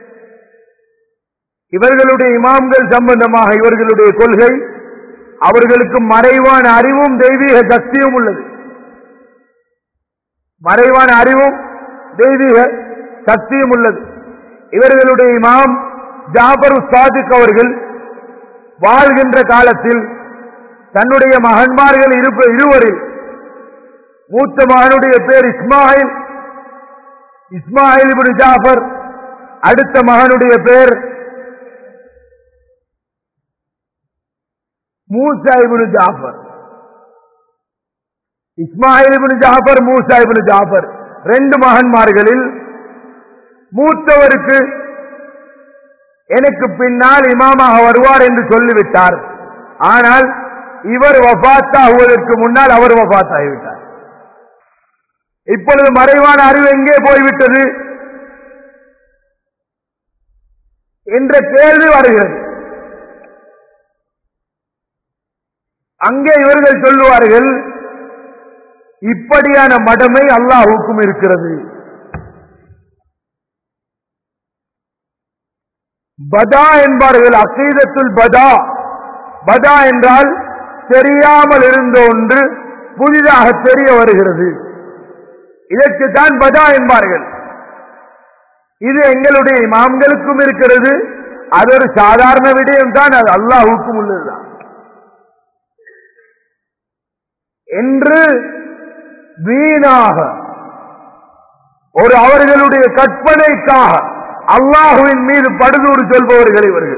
இவர்களுடைய இமாம்கள் சம்பந்தமாக இவர்களுடைய கொள்கை அவர்களுக்கு மறைவான அறிவும் தெய்வீக சக்தியும் உள்ளது மறைவான அறிவும் தெய்வீக சக்தியும் உள்ளது இவர்களுடைய இமாம் ஜாபர் சாதிக் அவர்கள் வாழ்கின்ற காலத்தில் தன்னுடைய மகன்மார்கள் இருப்ப இருவரில் மூத்த மகனுடைய பேர் இஸ்மாயில் இஸ்மாயில் இப்னு ஜாஃபர் அடுத்த மகனுடைய பேர் மூசா இப்னு ஜாஃபர் இஸ்மாயில் இப்னு ஜாஃபர் மூசா இப்னு ஜாஃபர் ரெண்டு மகன்மார்களில் மூத்தவருக்கு எனக்கு பின்னால் இமாமாக வருவார் என்று சொல்லிவிட்டார் ஆனால் இவர் வபாத்தாகுவதற்கு முன்னால் அவர் வபாத்தாகிவிட்டார் இப்பொழுது மறைவான அறிவு எங்கே போய்விட்டது என்ற கேள்வி வருகிறது அங்கே இவர்கள் சொல்லுவார்கள் இப்படியான மடமை அல்லாஹுக்கும் இருக்கிறது பதா என்பார்கள் அசீதத்துல் பதா பதா என்றால் தெரியாமல் இருந்த ஒன்று புதிதாக தெரிய வருகிறது இதற்கு தான் பதா என்பார்கள் இது எங்களுடைய இமாம்களுக்கும் இருக்கிறது அது ஒரு சாதாரண விடயம் தான் அது அல்லாஹுக்கும் உள்ளதுதான் என்று வீணாக ஒரு அவர்களுடைய கற்பனைக்காக அல்லாஹுவின் மீது படுதூறு சொல்பவர்கள் இவர்கள்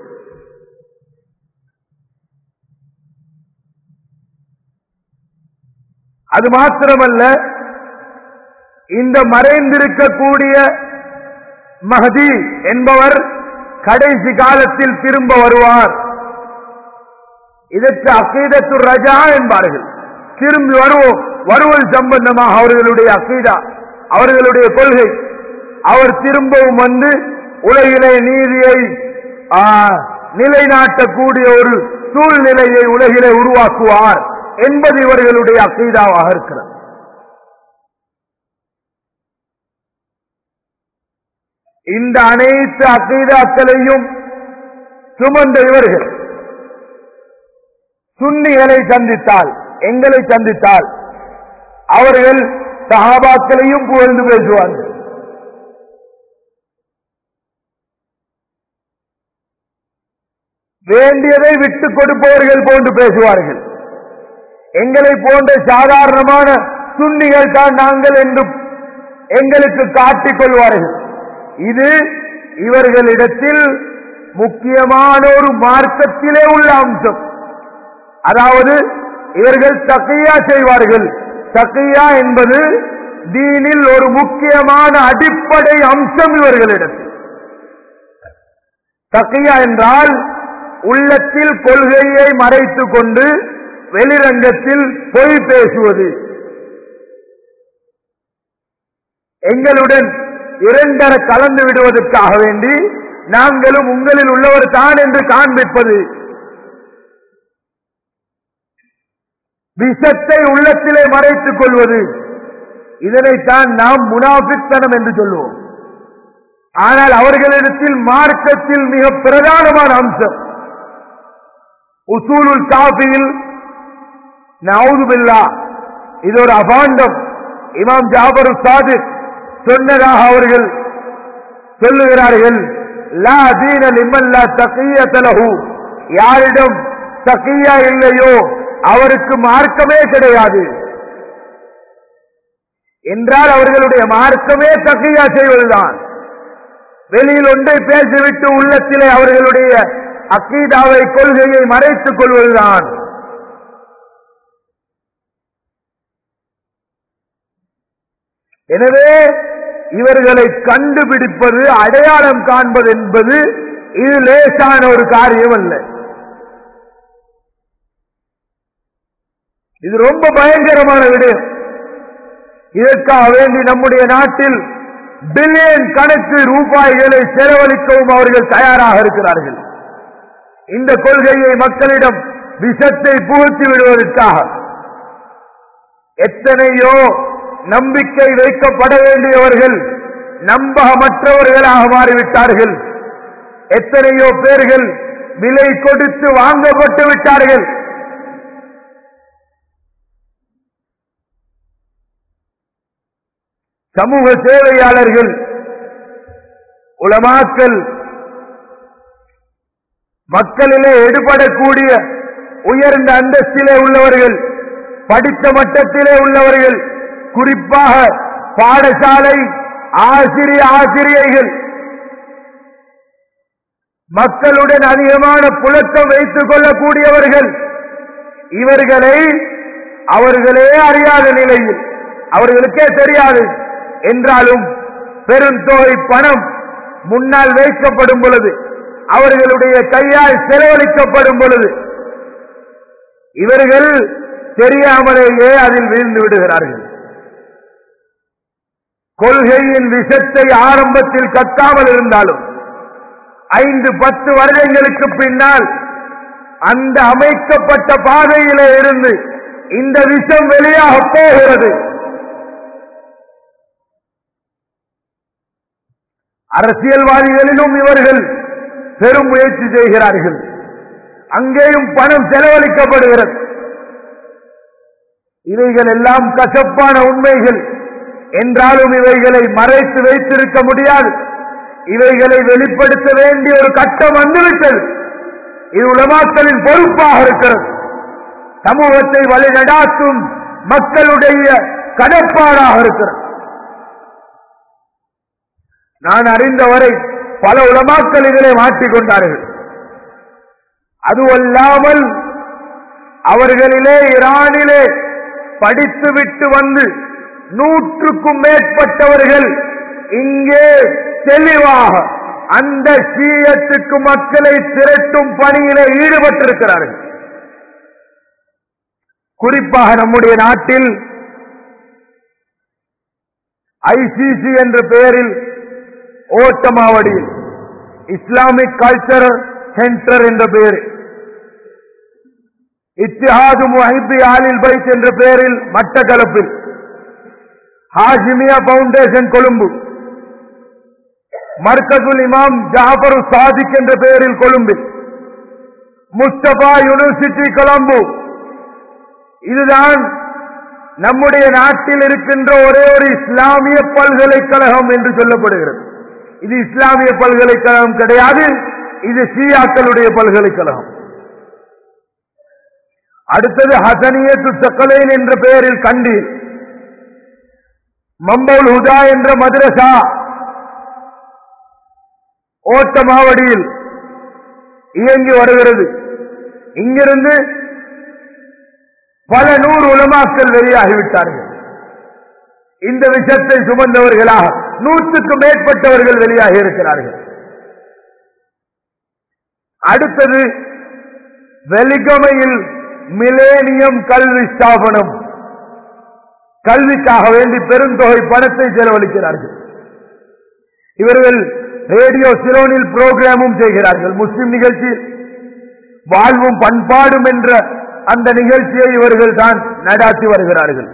அது மாத்திரமல்ல இந்த மறைந்திருக்கக்கூடிய மஹதி என்பவர் கடைசி காலத்தில் திரும்ப வருவார் இதற்கு அக்கீதத்து ரஜா என்பார்கள் திரும்பி வருவோம் வருவது சம்பந்தமாக அவர்களுடைய அக்கீதா அவர்களுடைய கொள்கை அவர் திரும்பவும் வந்து உலகிலே நீதியை ஆ, நிலைநாட்டக்கூடிய ஒரு சூழ்நிலையை உலகிலே உருவாக்குவார் என்பது இவர்களுடைய அக்கீதாவாக இருக்கிறது இந்த அனைத்து அக்கீதாக்களையும் சுமந்த இவர்கள் சுன்னிகளை சந்தித்தால் எங்களை சந்தித்தால் அவர்கள் சஹாபாக்களையும் புகழ்ந்து பேசுவார்கள் வேண்டியதை விட்டுக் கொடுப்பவர்கள் போன்று பேசுவார்கள் எங்களை போன்ற சாதாரணமான சுன்னிகள் தான் நாங்கள் என்று எங்களுக்கு காட்டிக் கொள்வார்கள் இது இவர்களிடத்தில் முக்கியமான ஒரு மார்க்கத்திலே உள்ள அம்சம் அதாவது இவர்கள் தக்கையா செய்வார்கள் தக்கையா என்பது தீனில் ஒரு முக்கியமான அடிப்படை அம்சம் இவர்களிடத்தில் தக்கையா என்றால் உள்ளத்தில் கொள்கையை மறைத்துக் கொண்டு வெளிரங்கத்தில் பொய் பேசுவது எங்களுடன் இரண்டர கலந்து விடுவதற்காக வேண்டி நாங்களும் உங்களில் உள்ளவர் தான் என்று காண்பிப்பது விஷத்தை உள்ளத்திலே மறைத்துக் கொள்வது இதனைத்தான் நாம் முனாபித்தனம் என்று சொல்லுவோம் ஆனால் அவர்களிடத்தில் மார்க்கத்தில் மிக பிரதானமான அம்சம் உசூலுல் காஃபியில் நவுதுபில்லா இது ஒரு அபாண்டம் இமாம் ஜாபர் சாதிக் சொன்னதாக அவர்கள் சொல்லுகிறார்கள் லா தீன லிமல்லா தகியத்தலஹு யாரிடம் தகியா இல்லையோ அவருக்கு மார்க்கமே கிடையாது என்றால் அவர்களுடைய மார்க்கமே தகியா செய்வதுதான் வெளியில் ஒன்றை பேசிவிட்டு உள்ளத்திலே அவர்களுடைய அக்கீதாவை கொள்கையை மறைத்துக் கொள்வதுதான் எனவே இவர்களை கண்டுபிடிப்பது அடையாளம் காண்பது என்பது இது லேசான ஒரு காரியம் அல்ல இது ரொம்ப பயங்கரமான விடயம் இதற்காக வேண்டி நம்முடைய நாட்டில் பில்லியன் கணக்கு ரூபாய்களை செலவழிக்கவும் அவர்கள் தயாராக இருக்கிறார்கள் இந்த கொள்கையை மக்களிடம் விஷத்தை புகுத்தி விடுவதற்காக எத்தனையோ நம்பிக்கை வைக்கப்பட வேண்டியவர்கள் நம்பகமற்றவர்களாக மாறிவிட்டார்கள் எத்தனையோ பேர்கள் விலை கொடுத்து வாங்கப்பட்டு விட்டார்கள் சமூக சேவையாளர்கள் உலமாக்கல் மக்களிலே எடுபடக்கூடிய உயர்ந்த அந்தஸ்திலே உள்ளவர்கள் படித்த மட்டத்திலே உள்ளவர்கள் குறிப்பாக பாடசாலை ஆசிரிய ஆசிரியைகள் மக்களுடன் அதிகமான புழக்கம் வைத்துக் கொள்ளக்கூடியவர்கள் இவர்களை அவர்களே அறியாத நிலையில் அவர்களுக்கே தெரியாது என்றாலும் பெருந்தொகை பணம் முன்னால் வைக்கப்படும் பொழுது அவர்களுடைய கையால் செலவழிக்கப்படும் பொழுது இவர்கள் தெரியாமலேயே அதில் வீழ்ந்து விடுகிறார்கள் கொள்கையின் விஷத்தை ஆரம்பத்தில் கத்தாமல் இருந்தாலும் ஐந்து பத்து வருடங்களுக்கு பின்னால் அந்த அமைக்கப்பட்ட பாதையிலே இருந்து இந்த விஷம் வெளியாக போகிறது அரசியல்வாதிகளிலும் இவர்கள் பெரும் முயற்சி செய்கிறார்கள் அங்கேயும் பணம் செலவழிக்கப்படுகிறது இவைகள் எல்லாம் கசப்பான உண்மைகள் என்றாலும் இவைகளை மறைத்து வைத்திருக்க முடியாது இவைகளை வெளிப்படுத்த வேண்டிய ஒரு கட்டம் வந்துவிட்டது இது உலமாக்களின் பொறுப்பாக இருக்கிறது சமூகத்தை வழிநடாத்தும் மக்களுடைய கடப்பாடாக இருக்கிறது நான் அறிந்தவரை பல உலமாக்கள் இதிலே மாட்டிக்கொண்டார்கள் அதுவல்லாமல் அவர்களிலே ஈரானிலே படித்துவிட்டு வந்து நூற்றுக்கும் மேற்பட்டவர்கள் இங்கே தெளிவாக அந்த சீயத்துக்கு மக்களை திரட்டும் பணியிலே ஈடுபட்டிருக்கிறார்கள் குறிப்பாக நம்முடைய நாட்டில் ஐசிசி என்ற பெயரில் ஓட்டமாவடியில் இஸ்லாமிக் கல்ச்சர் சென்டர் என்ற பெயர் இத்திஹாது முஹிப்பி ஆலில் பைத் என்ற பெயரில் மட்டக்களப்பில் ஹாஷிமியா பவுண்டேஷன் கொழும்பு மர்கசுல் இமாம் ஜாபர் சாதிக் என்ற பெயரில் கொழும்பில் முஸ்தபா யூனிவர்சிட்டி கொலம்பு இதுதான் நம்முடைய நாட்டில் இருக்கின்ற ஒரே ஒரு இஸ்லாமிய பல்கலைக்கழகம் என்று சொல்லப்படுகிறது இது இஸ்லாமிய பல்கலைக்கழகம் கிடையாது இது ஷியாக்களுடைய பல்கலைக்கழகம் அடுத்தது ஹசனியத்து சக்கலைன் என்ற பெயரில் கண்டி மம்பவுல் ஹுதா என்ற மദ്രസா ஓட்டமாவடியில் இயங்கி வருகிறது இங்கிருந்து பல நூறு உலமாக்கள் வெளியாகிவிட்டார்கள் இந்த விஷயத்தை சுமந்தவர்களாக நூற்றுக்கு மேற்பட்டவர்கள் வெளியாகி இருக்கிறார்கள் அடுத்தது வெலிகமையில் மிலேனியம் கல்வி ஸ்தாபனம் கல்விக்காக வேண்டி பெருந்தொகை பணத்தை செலவழிக்கிறார்கள் இவர்கள் ரேடியோ சிரோனில் புரோகிராமும் செய்கிறார்கள் முஸ்லிம் நிகழ்ச்சி வாழ்வும் பண்பாடும் என்ற அந்த நிகழ்ச்சியை இவர்கள் தான் நடாத்தி வருகிறார்கள்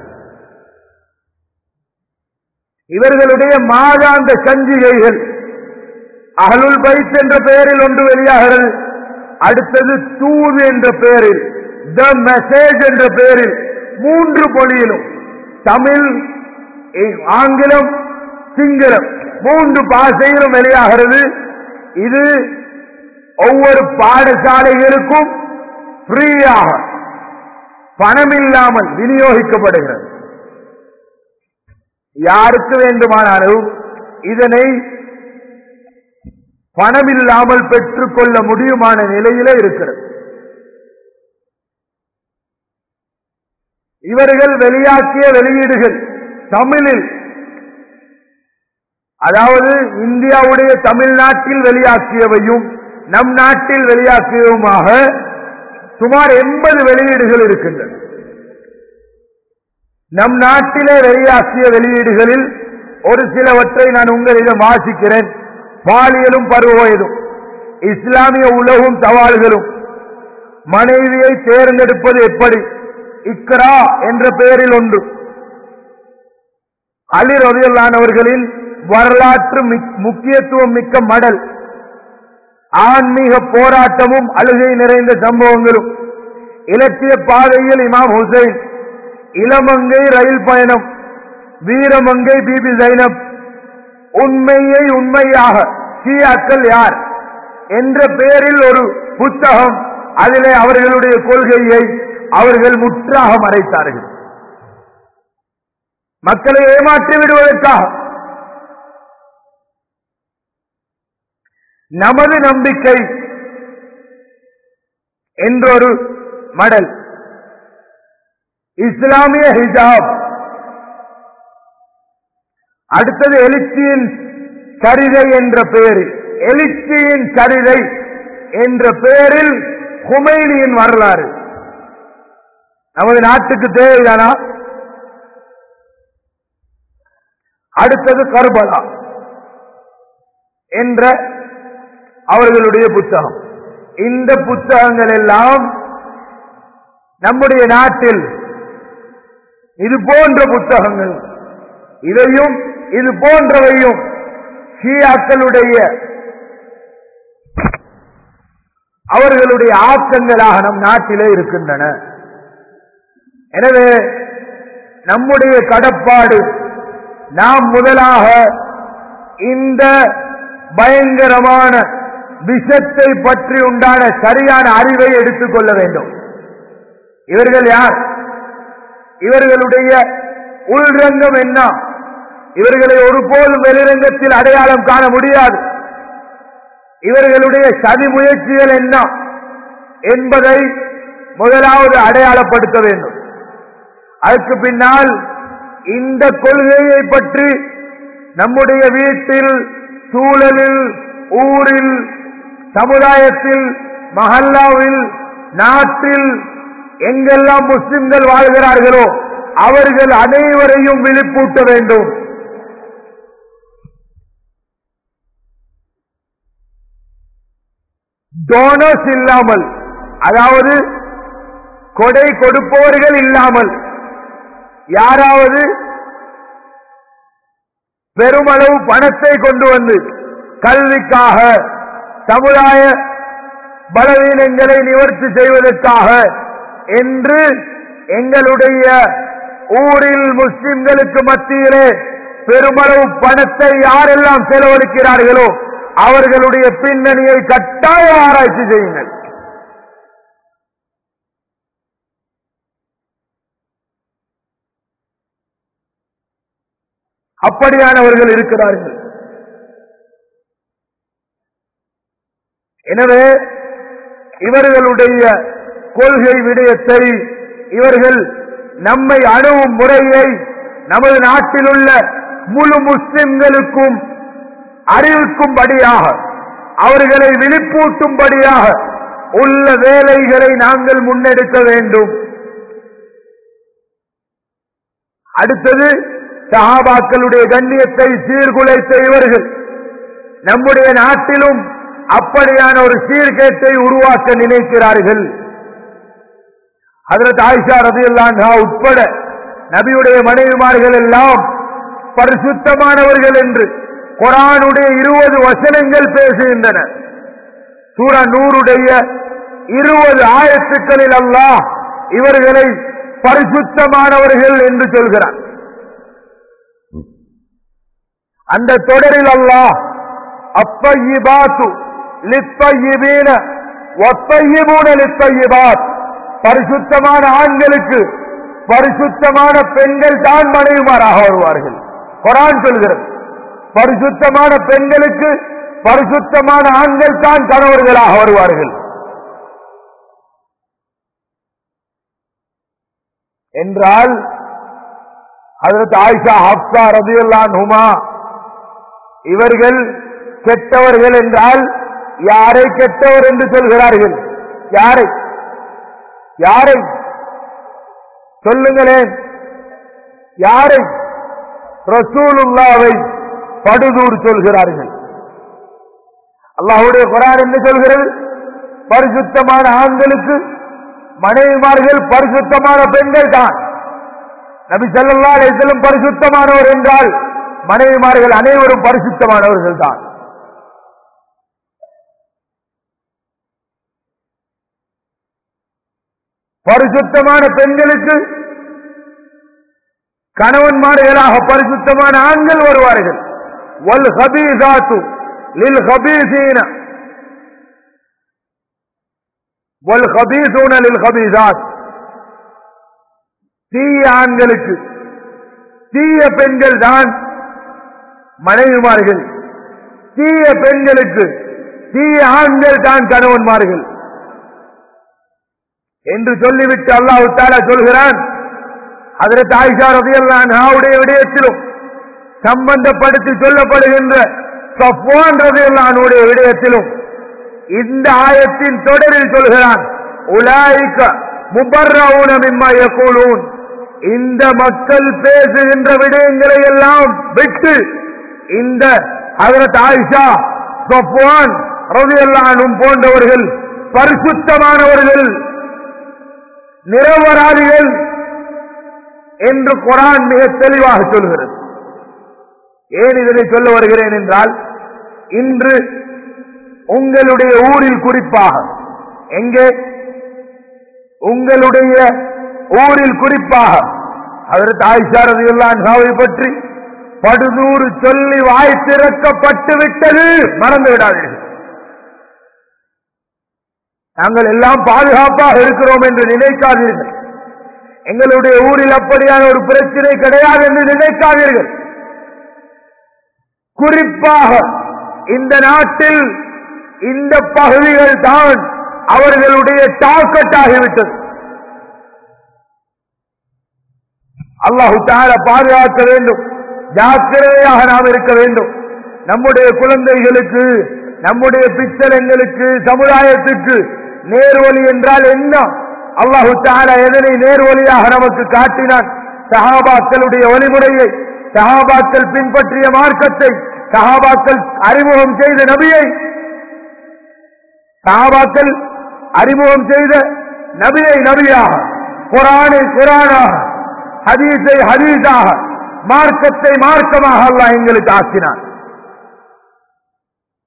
இவர்களுடைய மாதாந்த சஞ்சிகைகள் அகலுல் பைத் என்ற பெயரில் ஒன்று வெளியாகிறது அடுத்தது தூது என்ற பெயரில் த மெசேஜ் என்ற பெயரில் மூன்று மொழியிலும் தமிழ் இ- ஆங்கிலம் சிங்களம் மூன்று பாஷையிலும் வெளியாகிறது இது ஒவ்வொரு பாடசாலைகளுக்கும் ஃப்ரீயாக பணமில்லாமல் விநியோகிக்கப்படுகிறது யாருக்கு வேண்டுமானாலும் இதனை பணமில்லாமல் பெற்றுக்கொள்ள முடியுமான நிலையிலே இருக்கிறது இவர்கள் வெளியாக்கிய வெளியீடுகள் தமிழில் அதாவது இந்தியாவுடைய தமிழ்நாட்டில் வெளியாக்கியவையும் நம் நாட்டில் வெளியாக்கியவுமாக சுமார் எண்பது வெளியீடுகள் இருக்கின்றன நம் நாட்டிலே வெளியாக்கிய வெளியீடுகளில் ஒரு சிலவற்றை நான் உங்களிடம் வாசிக்கிறேன் பாலியலும் பருவவயதும் இஸ்லாமிய உலகும் சவால்களும் மனைவியை தேர்ந்தெடுப்பது எப்படி இக்ரா என்ற பெயரில் ஒன்று அலி ரதியல்லானவர்களின் வரலாற்று மிக்- முக்கியத்துவம் மிக்க மடல் ஆன்மீக போராட்டமும் அழுகை நிறைந்த சம்பவங்களும் இலக்கிய பாதையில் இமாம் ஹுசைன் இளமங்கை ரயில் பயணம் வீரமங்கை பிபி ஜைனப் உண்மையை உண்மையாக ஷியாக்கள் யார் என்ற பெயரில் ஒரு புத்தகம் அதிலே அவர்களுடைய கொள்கையை அவர்கள் முற்றாக மறைத்தார்கள் மக்களை ஏமாற்றி விடுவதற்காக நமது நம்பிக்கை என்றொரு மடல் இஸ்லாமிய ஹிஜாப் அடுத்தது எழுச்சியின் சரிதை என்ற பெயரில் எழுச்சியின் சரிதை என்ற பெயரில் குமைனியின் வரலாறு நமது நாட்டுக்கு தேவைதானா அடுத்தது கர்பலா என்ற அவர்களுடைய புத்தகம் இந்த புத்தகங்கள் எல்லாம் நம்முடைய நாட்டில் இது போன்ற புத்தகங்கள் இதையும் இது போன்றவையும் ஷியாக்களுடைய அவர்களுடைய ஆக்கங்களாக நம் நாட்டிலே இருக்கின்றன எனவே நம்முடைய கடப்பாடு நாம் முதலாக இந்த பயங்கரமான விஷத்தை பற்றி உண்டான சரியான அறிவை எடுத்துக்கொள்ள வேண்டும் இவர்கள் யார் இவர்களுடைய உள்ரங்கம் என்ன இவர்களை ஒருபோதும் வெளிரங்கத்தில் அடையாளம் காண முடியாது இவர்களுடைய சதி முயற்சிகள் என்ன என்பதை முதலாவது அடையாளப்படுத்த வேண்டும் அதற்கு பின்னால் இந்த கொள்கையை பற்றி நம்முடைய வீட்டில் சூழலில் ஊரில் சமுதாயத்தில் மஹல்லாவில் நாட்டில் எங்கெல்லாம் முஸ்லிம்கள் வாழ்கிறார்களோ அவர்கள் அனைவரையும் விழிப்பூட்ட வேண்டும் டோனர்ஸ் இல்லாமல் அதாவது கொடை கொடுப்பவர்கள் இல்லாமல் யாராவது பெருமளவு பணத்தை கொண்டு வந்து கல்விக்காக சமுதாய பலவீனங்களை நிவர்த்தி செய்வதற்காக என்று எங்களுடைய ஊரில் முஸ்லிம்களுக்கு மத்தியிலே பெருமளவு பணத்தை யாரெல்லாம் செலவழிக்கிறார்களோ அவர்களுடைய பின்னணியை கட்டாய ஆராய்ச்சி செய்யுங்கள் அப்படியானவர்கள் இருக்கிறார்கள் எனவே இவர்களுடைய கொள்கை விடயத்தை இவர்கள் நம்மை அணுகும் முறையை நமது நாட்டில் உள்ள முழு முஸ்லிம்களுக்கும் அறிவிக்கும்படியாக அவர்களை விழிப்பூட்டும்படியாக உள்ள வேலைகளை நாங்கள் முன்னெடுக்க வேண்டும் அடுத்தது சஹாபாக்களுடைய கண்ணியத்தை சீர்குலைத்த இவர்கள் நம்முடைய நாட்டிலும் அப்படியான ஒரு சீர்கேட்டை உருவாக்க நினைக்கிறார்கள் அதற்கு ஆயிஷா ரதியல்லான்ஹா உட்பட நபியுடைய மனைவிமார்கள் எல்லாம் பரிசுத்தமானவர்கள் என்று குரானுடைய இருபது வசனங்கள் பேசுகின்றன சூரா நூறுடைய இருபது ஆயத்துக்களில் அல்லாஹ் இவர்களை பரிசுத்தமானவர்கள் என்று சொல்கிறார் அந்த தொடரில் அல்லாஹ் அப்பையிபாத்து லிப்பையிபீன ஒப்பையிபூன லிப்பையிபாத் பரிசுத்தமான ஆண்களுக்கு பரிசுத்தமான பெண்கள் தான் மனைவிமாராக வருவார்கள் குரான் சொல்கிறது பரிசுத்தமான பெண்களுக்கு பரிசுத்தமான ஆண்கள் தான் கணவர்களாக வருவார்கள் என்றால் அதற்கு ஆயிஷா ஹப்சா ரதியுல்லான் ஹுமா இவர்கள் கெட்டவர்கள் என்றால் யாரை கெட்டவர் என்று சொல்கிறார்கள் யாரை யாரை சொல்லுங்களேன் யாரை ரசூலுல்லாவை படுதூர் சொல்கிறார்கள் அல்லாஹுடைய குரான் என்ன சொல்கிறது பரிசுத்தமான ஆண்களுக்கு மனைவிமார்கள் பரிசுத்தமான பெண்கள் தான் நபி ஸல்லல்லாஹு அலைஹி வஸல்லம் பரிசுத்தமானவர் என்றால் மனைவிமார்கள் அனைவரும் பரிசுத்தமானவர்கள் தான் பரிசுத்தமான பெண்களுக்கு கணவன்மார்களாக பரிசுத்தமான ஆண்கள் வருவார்கள் வல் ஹபீசாத்து லில் ஹபீசீன வல் ஹபீசூன லில் ஹபீசாத் தீய ஆண்களுக்கு தீய பெண்கள் தான் மனைவிமார்கள் தீய பெண்களுக்கு தீய ஆண்கள் தான் கணவன்மார்கள் என்று சொல்லிவிட்டு அல்லாஹு தாலா சொல்கிறான் அதற்கு ஆயிஷா ரதியல்லான் ஆவுடைய விடயத்திலும் சம்பந்தப்படுத்தி சொல்லப்படுகின்ற சஃப்வான் ரதியல்லானுடைய விடயத்திலும் இந்த ஆயத்தின் தொடரில் சொல்கிறான் உலாய்க்க முபர்ரவுன மிம்மா யகூலூன் இந்த மக்கள் பேசுகின்ற விடயங்களை எல்லாம் விட்டு இந்த ஹதரத் ஆயிஷா சஃப்வான் ரதியல்லானும் போன்றவர்கள் பரிசுத்தமானவர்கள் நிரபராதிகள் என்று குரான் மிக தெளிவாக சொல்கிறது ஏன் இதனை சொல்ல வருகிறேன் என்றால் இன்று உங்களுடைய ஊரில் குறிப்பாக எங்கே உங்களுடைய ஊரில் குறிப்பாக அதற்கு ஆயிஷாரதியுல்லான்ஹாவை பற்றி படுதூறு சொல்லி வாய் திறக்கப்பட்டு விட்டது மறந்து விடாதீர்கள் நாங்கள் எல்லாம் பாதுகாப்பாக இருக்கிறோம் என்று நினைக்காதீர்கள் எங்களுடைய ஊரில் அப்படியான ஒரு பிரச்சனை கிடையாது என்று நினைக்காதீர்கள் குறிப்பாக இந்த நாட்டில் இந்த பகுதிகள் தான் அவர்களுடைய டார்கெட் ஆகிவிட்டது அல்லாஹு தால பாதுகாக்க வேண்டும் ஜாக்கிரதையாக நாம் இருக்க வேண்டும் நம்முடைய குழந்தைகளுக்கு நம்முடைய பிச்சலங்களுக்கு சமுதாயத்துக்கு நேர்வழி என்றால் என்ன அல்லாஹு தாலா எதனை நேர்வழியாக நமக்கு காட்டினான் சஹாபாக்களுடைய வழிமுறையை சஹாபாக்கள் பின்பற்றிய மார்க்கத்தை சஹாபாக்கள் அறிமுகம் செய்த நபியை சஹாபாக்கள் அறிமுகம் செய்த நபியை நபியாக குரானை குரானாக ஹதீஸை ஹதீஸாக மார்க்கத்தை மார்க்கமாக அல்லாஹ் எங்களுக்கு ஆக்கினான்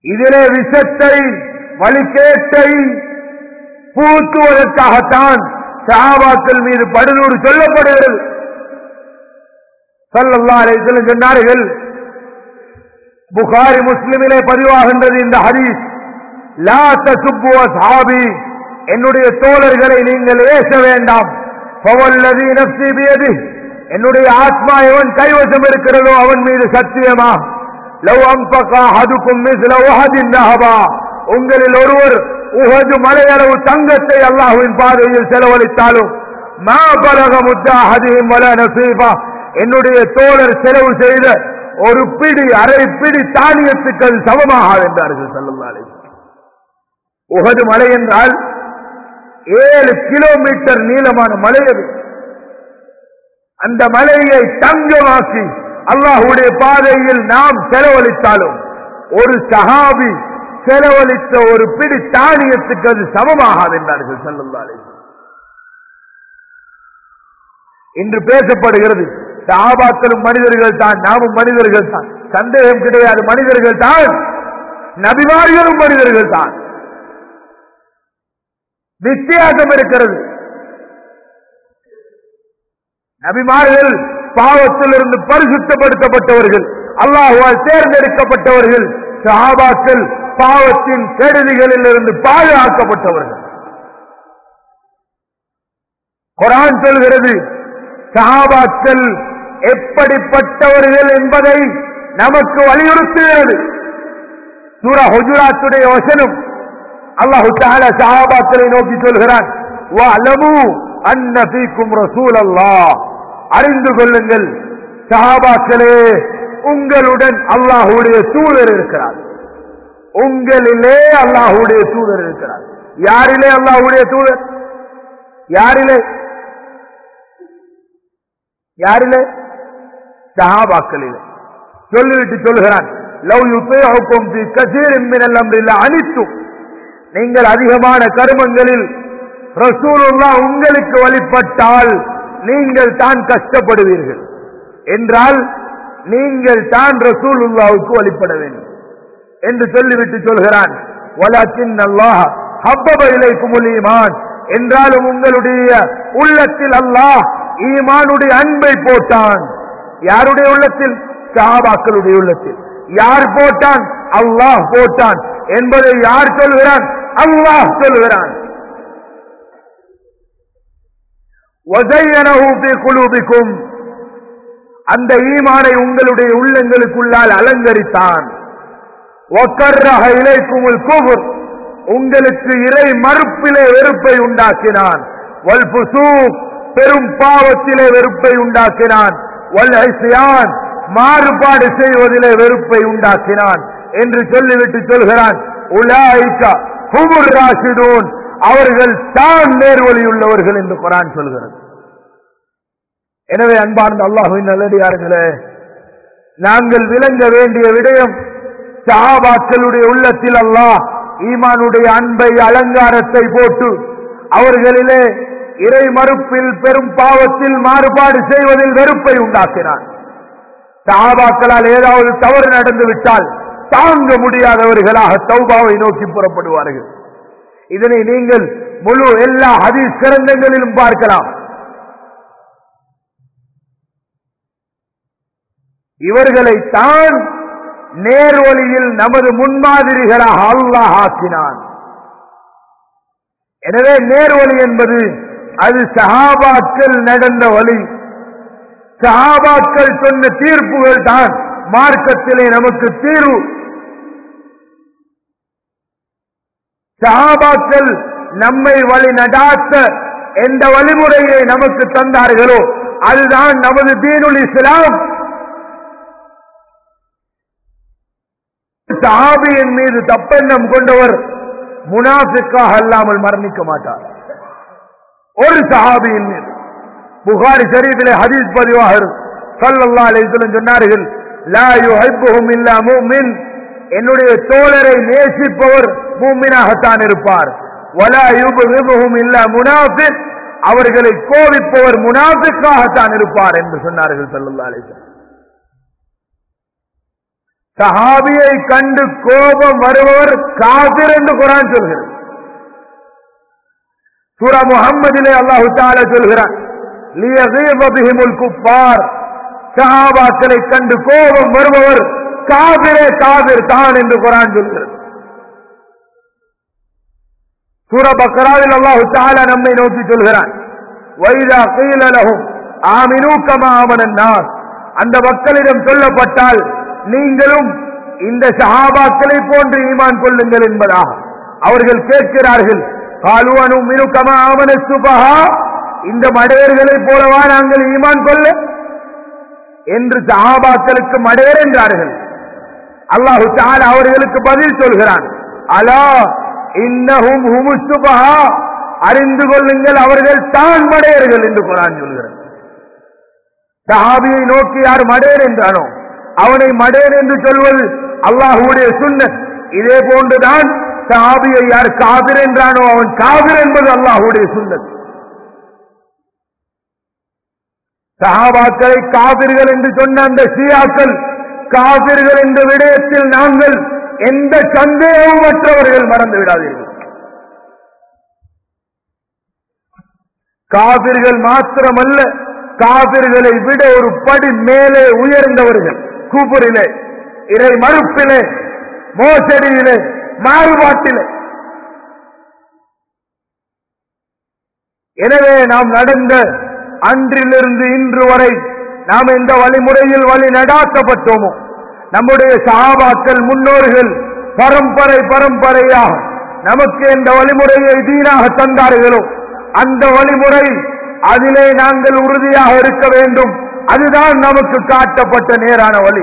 இதிலே விஷத்தை வழிகேட்டை பூத்துவதற்காகத்தான் சஹாபாக்கள் மீது படுதூறு சொல்லப்படுகிறது சல்லல்லா அலைஹிஸ்ஸலாம் சொன்னார்கள் புகாரி முஸ்லிமிலே பதிவாகின்றது இந்த ஹதீஸ் லா தசுப்பு அஸ்ஹாபி என்னுடைய தோழர்களை நீங்கள் ஏச வேண்டாம் ஃபவல்லதி நஃப்ஸி பியதி என்னுடைய ஆத்மா எவன் கைவசம் இருக்கிறதோ அவன் மீது சத்தியமா லவ் அம்பகா ஹதுக்கும் மிஸ்ல உஹதின் நஹபா உங்களில் ஒருவர் உஹது மலையளவு தங்கத்தை அல்லாஹ்வின் பாதையில் செலவழித்தாலும் மா பலக முத்தா ஹதிஹிம் வல நசீபா என்னுடைய தோழர் செலவு செய்த ஒரு பிடி அரை பிடி தானியத்துக்கு அது சமமாக என்றார்கள் சல்லல்லா அலைஹி உகது மலை என்றால் ஏழு கிலோமீட்டர் நீளமான மலை அது அந்த மலையை தங்கமாக்கி அல்லாஹுடைய பாதையில் நாம் செலவழித்தாலும் ஒரு சஹாபி செலவழித்த ஒரு பிடி தானியத்துக்கு அது சமமாகாது என்றார்கள் சல்லல்லா அலைஹி இன்று பேசப்படுகிறது சஹாபாக்களும் மனிதர்கள் தான் நாமும் மனிதர்கள் தான் சந்தேகம் கிடையாது மனிதர்கள் தான் நபிமார்களும் மனிதர்கள் தான் வித்தியாசம் இருக்கிறது நபிமார்கள் பாவத்திலிருந்து பரிசுத்தப்படுத்தப்பட்டவர்கள் அல்லாஹுவால் தேர்ந்தெடுக்கப்பட்டவர்கள் சஹாபாக்கள் பாவத்தின் கெடுதிகளில் இருந்து பாதுகாக்கப்பட்டவர்கள் குரான் சொல்கிறது சஹாபாக்கள் எப்படிப்பட்டவர்கள் என்பதை நமக்கு வலியுறுத்துகிறது சூரா ஹுஜுராத்துடைய வசனம் அல்லாஹு தஆலா சஹாபாக்களை நோக்கி சொல்கிறான் வஅலமு அன்ன ஃபீக்கும் ரசூலல்லாஹ் அறிந்து கொள்ளுங்கள் சஹாபாக்களே உங்களுடன் அல்லாஹ்வுடைய தூதர் இருக்கிறார் உங்களிலே அல்லாஹ்வுடைய தூதர் இருக்கிறார் யாரிலே அல்லாஹ்வுடைய தூதர் யாரிலே யாரிலே சஹாபாக்களிலே சொல்லிவிட்டு சொல்கிறான் லவ் யுத்தேஹுக்கும் ஃபீ கஸீரின் மினல் அம்ரில் அனித்தும் நீங்கள் அதிகமான கருமங்களில் ரசூலுல்லா உங்களுக்கு வழிபட்டால் நீங்கள் தான் கஷ்டப்படுவீர்கள் என்றால் நீங்கள் தான் ரசூலுல்லாவுக்கு வழிபட வேண்டும் என்று சொல்லிவிட்டு சொல்கிறான் வலாக்கின் அல்லாஹ் ஹப்பப இலைக்குமுல் ஈமான் என்றாலும் உங்களுடைய உள்ளத்தில் அல்லாஹ் ஈமானுடைய அன்பை போட்டான் யாருடைய உள்ளத்தில் சஹாபாக்களுடைய உள்ளத்தில் யார் போட்டான் அல்லாஹ் போட்டான் என்பதை யார் சொல்கிறான் அல்லாஹ் சொல்கிறான் وَزَيَّنَهُ فِي قُلُوبِكُمْ அந்த ஈமானை உங்களுடைய உள்ளங்களுக்குள்ளால் அலங்கரித்தான் وَكَرَّهَ إِلَيْكُمُ الْكُفْرَ உங்களுக்கு இறை மறுப்பிலே வெறுப்பை உண்டாக்கினான் வல்புசூக் பெரும் பாவத்திலே வெறுப்பை உண்டாக்கினான் வல்ஹிஸ்யான் மாறுபாடு செய்வதிலே வெறுப்பை உண்டாக்கினான் என்று சொல்லிவிட்டு சொல்கிறான் உலாய்கா ஹுமுர் ராஷிதூன் அவர்கள் தான் நேர்வழியுள்ளவர்கள் என்று குரான் சொல்கிறது எனவே அன்பார்ந்த அல்லாஹுவின் நல்லடியார்களே நாங்கள் விளங்க வேண்டிய விடயம் சஹாபாக்களுடைய உள்ளத்தில் அல்லாஹ் ஈமானுடைய அன்பை அலங்காரத்தை போட்டு அவர்களிலே இறை மறுப்பில் பெரும் பாவத்தில் மாறுபாடு செய்வதில் வெறுப்பை உண்டாக்கினான் சஹாபாக்களால் ஏதாவது தவறு நடந்து விட்டால் தாங்க முடியாதவர்களாக தௌபாவை நோக்கி புறப்படுவார்கள் இதனை நீங்கள் முழு எல்லா ஹதீஸ் கிரந்தங்களிலும் பார்க்கலாம் இவர்களை தான் நேர்வழியில் நமது முன்மாதிரிகளாக அல்லாஹ் ஆக்கினான் எனவே நேர்வழி என்பது அது சஹாபாக்கள் நடந்த வழி சஹாபாக்கள் சொன்ன தீர்ப்புகள் தான் மார்க்கத்திலே நமக்கு தீர்வு சஹாபாக்கள் நம்மை வழி நடாத்த எந்த வழிமுறையை நமக்கு தந்தார்களோ அதுதான் நமது தீனுல் இஸ்லாம் சஹாபியின் மீது தப்பெண்ணம் கொண்டவர் முனாஃபிக்காக அல்லாமல் மரணிக்க மாட்டார் ஒரு சஹாபியின் மீது புகாரி ஷரீஃபிலே ஹதீஸ் பதிவாக ஸல்லல்லாஹு அலைஹி வஸல்லம் சொன்னார்கள் லா யுஹிப்புஹும் இல்லா முஃமின் என்னுடைய தோழரை நேசிப்பவர் மூமினாகத்தான் இருப்பார் வலா யுபகிதுஹும் இல்லா முனாஃபிக் அவர்களை கோபிப்பவர் முனாஃபிக்காகத்தான் இருப்பார் என்று சொன்னார்கள் ஸல்லல்லாஹு அலைஹி வஸல்லம் சஹாபியை கண்டு கோபம் வருபவர் காபிர் என்று குரான் சொல்கிறது சூரா முகம்மதிலே அல்லாஹு தால சொல்கிறான் லியகீப பிஹிமுல் குஃபார் சஹாபாக்களை கண்டு கோபம் வருபவர் காபிரே காபிர் தான் என்று குரான் சொல்கிறது சூர பக்ராவில் அல்லாஹு தாலா நம்மை நோக்கி சொல்கிறான் வைதா கீல லஹும் ஆமினூ கமா ஆமனன் நாஸ் அந்த மக்களிடம் சொல்லப்பட்டால் நீங்களும் இந்த சஹாபாக்களை போன்று ஈமான் கொள்ளுங்கள் என்பதாக அவர்கள் கேட்கிறார்கள் காலுவனு மினு கமா ஆமன சுபஹா இந்த மடையர்களைப் போலவா நாங்கள் ஈமான் கொள்ள என்று சஹாபாக்களுக்கு மடையர் என்றார்கள் அல்லாஹு தாலா அவர்களுக்கு பதில் சொல்கிறான் அலா இன்னஹும் ஹுமுசுபஹா அறிந்து கொள்ளுங்கள் அவர்கள் தான் மடையர்கள் என்று குரான் சொல்கிறார் சஹாபியை நோக்கி யார் மடையர் என்றானோ அவனை மடையர் என்று சொல்வது அல்லாஹுடைய சுன்னத் இதே போன்றுதான் சஹாபியை யார் காபிர் என்றானோ அவன் காபிர் என்பது அல்லாஹுடைய சுன்னத் சஹாபாக்களை காபிர்கள் என்று சொன்ன அந்த ஷியாக்கள் காபிர்கள் என்ற விடயத்தில் நாங்கள் எந்த சந்தேகமும் மற்றவர்கள் மறந்து விடாதீர்கள் காபிர்கள் மாத்திரமல்ல காபிர்களை விட ஒரு படி மேலே உயர்ந்தவர்கள் கூப்பரிலே இறை மறுப்பிலே மோசடியிலே மாறுபாட்டிலே எனவே நாம் நடந்த அன்றிலிருந்து இன்று வரை நாம் எந்த வழிமுறையில் வழி நடாத்தப்பட்டோமோ நம்முடைய சகாபாக்கள் முன்னோர்கள் பரம்பரை பரம்பரையாக நமக்கு எந்த வழிமுறையை தீனாக தந்தார்களோ அந்த வழிமுறை அதிலே நாங்கள் உறுதியாக இருக்க வேண்டும் அதுதான் நமக்கு காட்டப்பட்ட நேரான வழி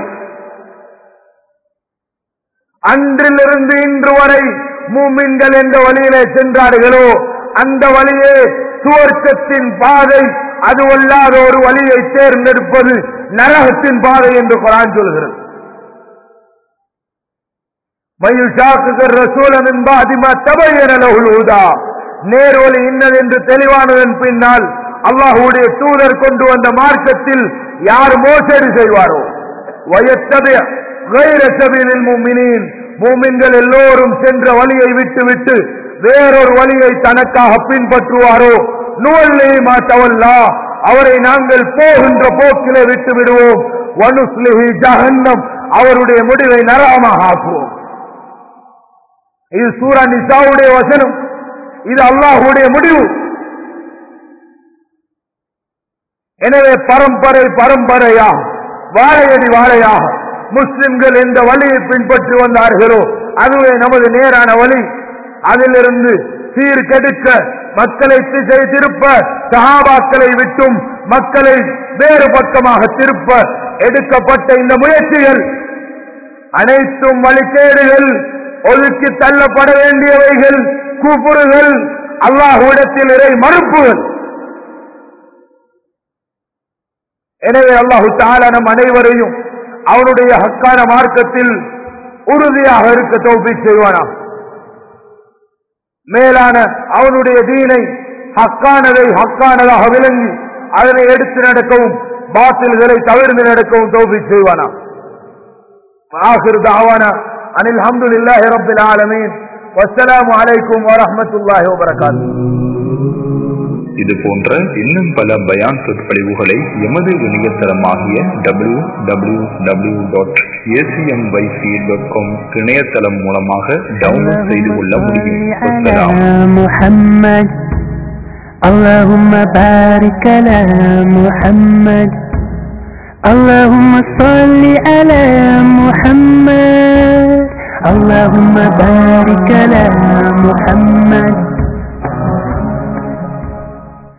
அன்றிலிருந்து இன்று வரை மூமின்கள் எந்த வழியிலே சென்றார்களோ அந்த வழியே சுவர்க்கத்தின் பாதை அது அல்லாத ஒரு வழியை தேர்ந்தெடுப்பது நரகத்தின் பாதை என்று குரான் சொல்கிறது மயுஷாக்குகர் ரசூலமின் பாதிமா தபையன லகுலூதா நேர்வழி இன்னது என்று தெளிவானதன் பின்னால் அல்லாஹுடைய தூதர் கொண்டு வந்த மார்க்கத்தில் யார் மோசடி செய்வாரோ வயத்தபைய கைரசபிலில் மூமினின் மூமின்கள் எல்லோரும் சென்ற வழியை விட்டுவிட்டு வேறொரு வழியை தனக்காக பின்பற்றுவாரோ நுவல்லே மாட்டவல்லா அவரை நாங்கள் போகின்ற போக்கிலே விட்டு விடுவோம் வனுஸ்லிஹி ஜஹன்னம் அவருடைய முடிவை நரகமாக ஆக்குவோம் இது சூரா நிசாவுடைய வசனம் இது அல்லாஹுடைய முடிவு எனவே பரம்பரை பரம்பரையாக வாழையடி வாழையாக முஸ்லிம்கள் எந்த வழியை பின்பற்றி வந்தார்களோ அதுவே நமது நேரான வழி அதிலிருந்து சீர்கெடுக்க மக்களை திசை திருப்ப சகாபாக்களை விட்டும் மக்களை வேறு பக்கமாக திருப்ப எடுக்கப்பட்ட இந்த முயற்சிகள் அனைத்தும் வழிகேடுகள் ஒதுக்கி தள்ளப்பட வேண்டியவைகள் கூப்புறுகள் அல்லாஹுவிடத்தில் இறை மறுப்புகள் எனவே அல்லாஹு தாலா நம் அனைவரையும் அவனுடைய ஹக்கான மார்க்கத்தில் உறுதியாக இருக்க தோப்பி செய்வானா மேலான அவனுடைய தீனை ஹக்கானதை ஹக்கானதாக விளங்கி அதனை எடுத்து நடக்கவும் பாத்தில்களை தவிர்த்து நடக்கவும் தோப்பி செய்வானா آخر دعوانا أن الحمد لله رب العالمين والسلام عليكم ورحمة الله وبركاته இது போன்ற இன்னும் பல பயான் சொற்பொழிவுகளை எமது இணையதளமாகிய W W W dot ACMYC dot com இணையதளம் மூலமாக டவுன்லோட் செய்து கொள்ள முடியும் அஸ்ஸலாம். محمد اللهم بارك على محمد اللهم صل على محمد اللهم بارك على محمد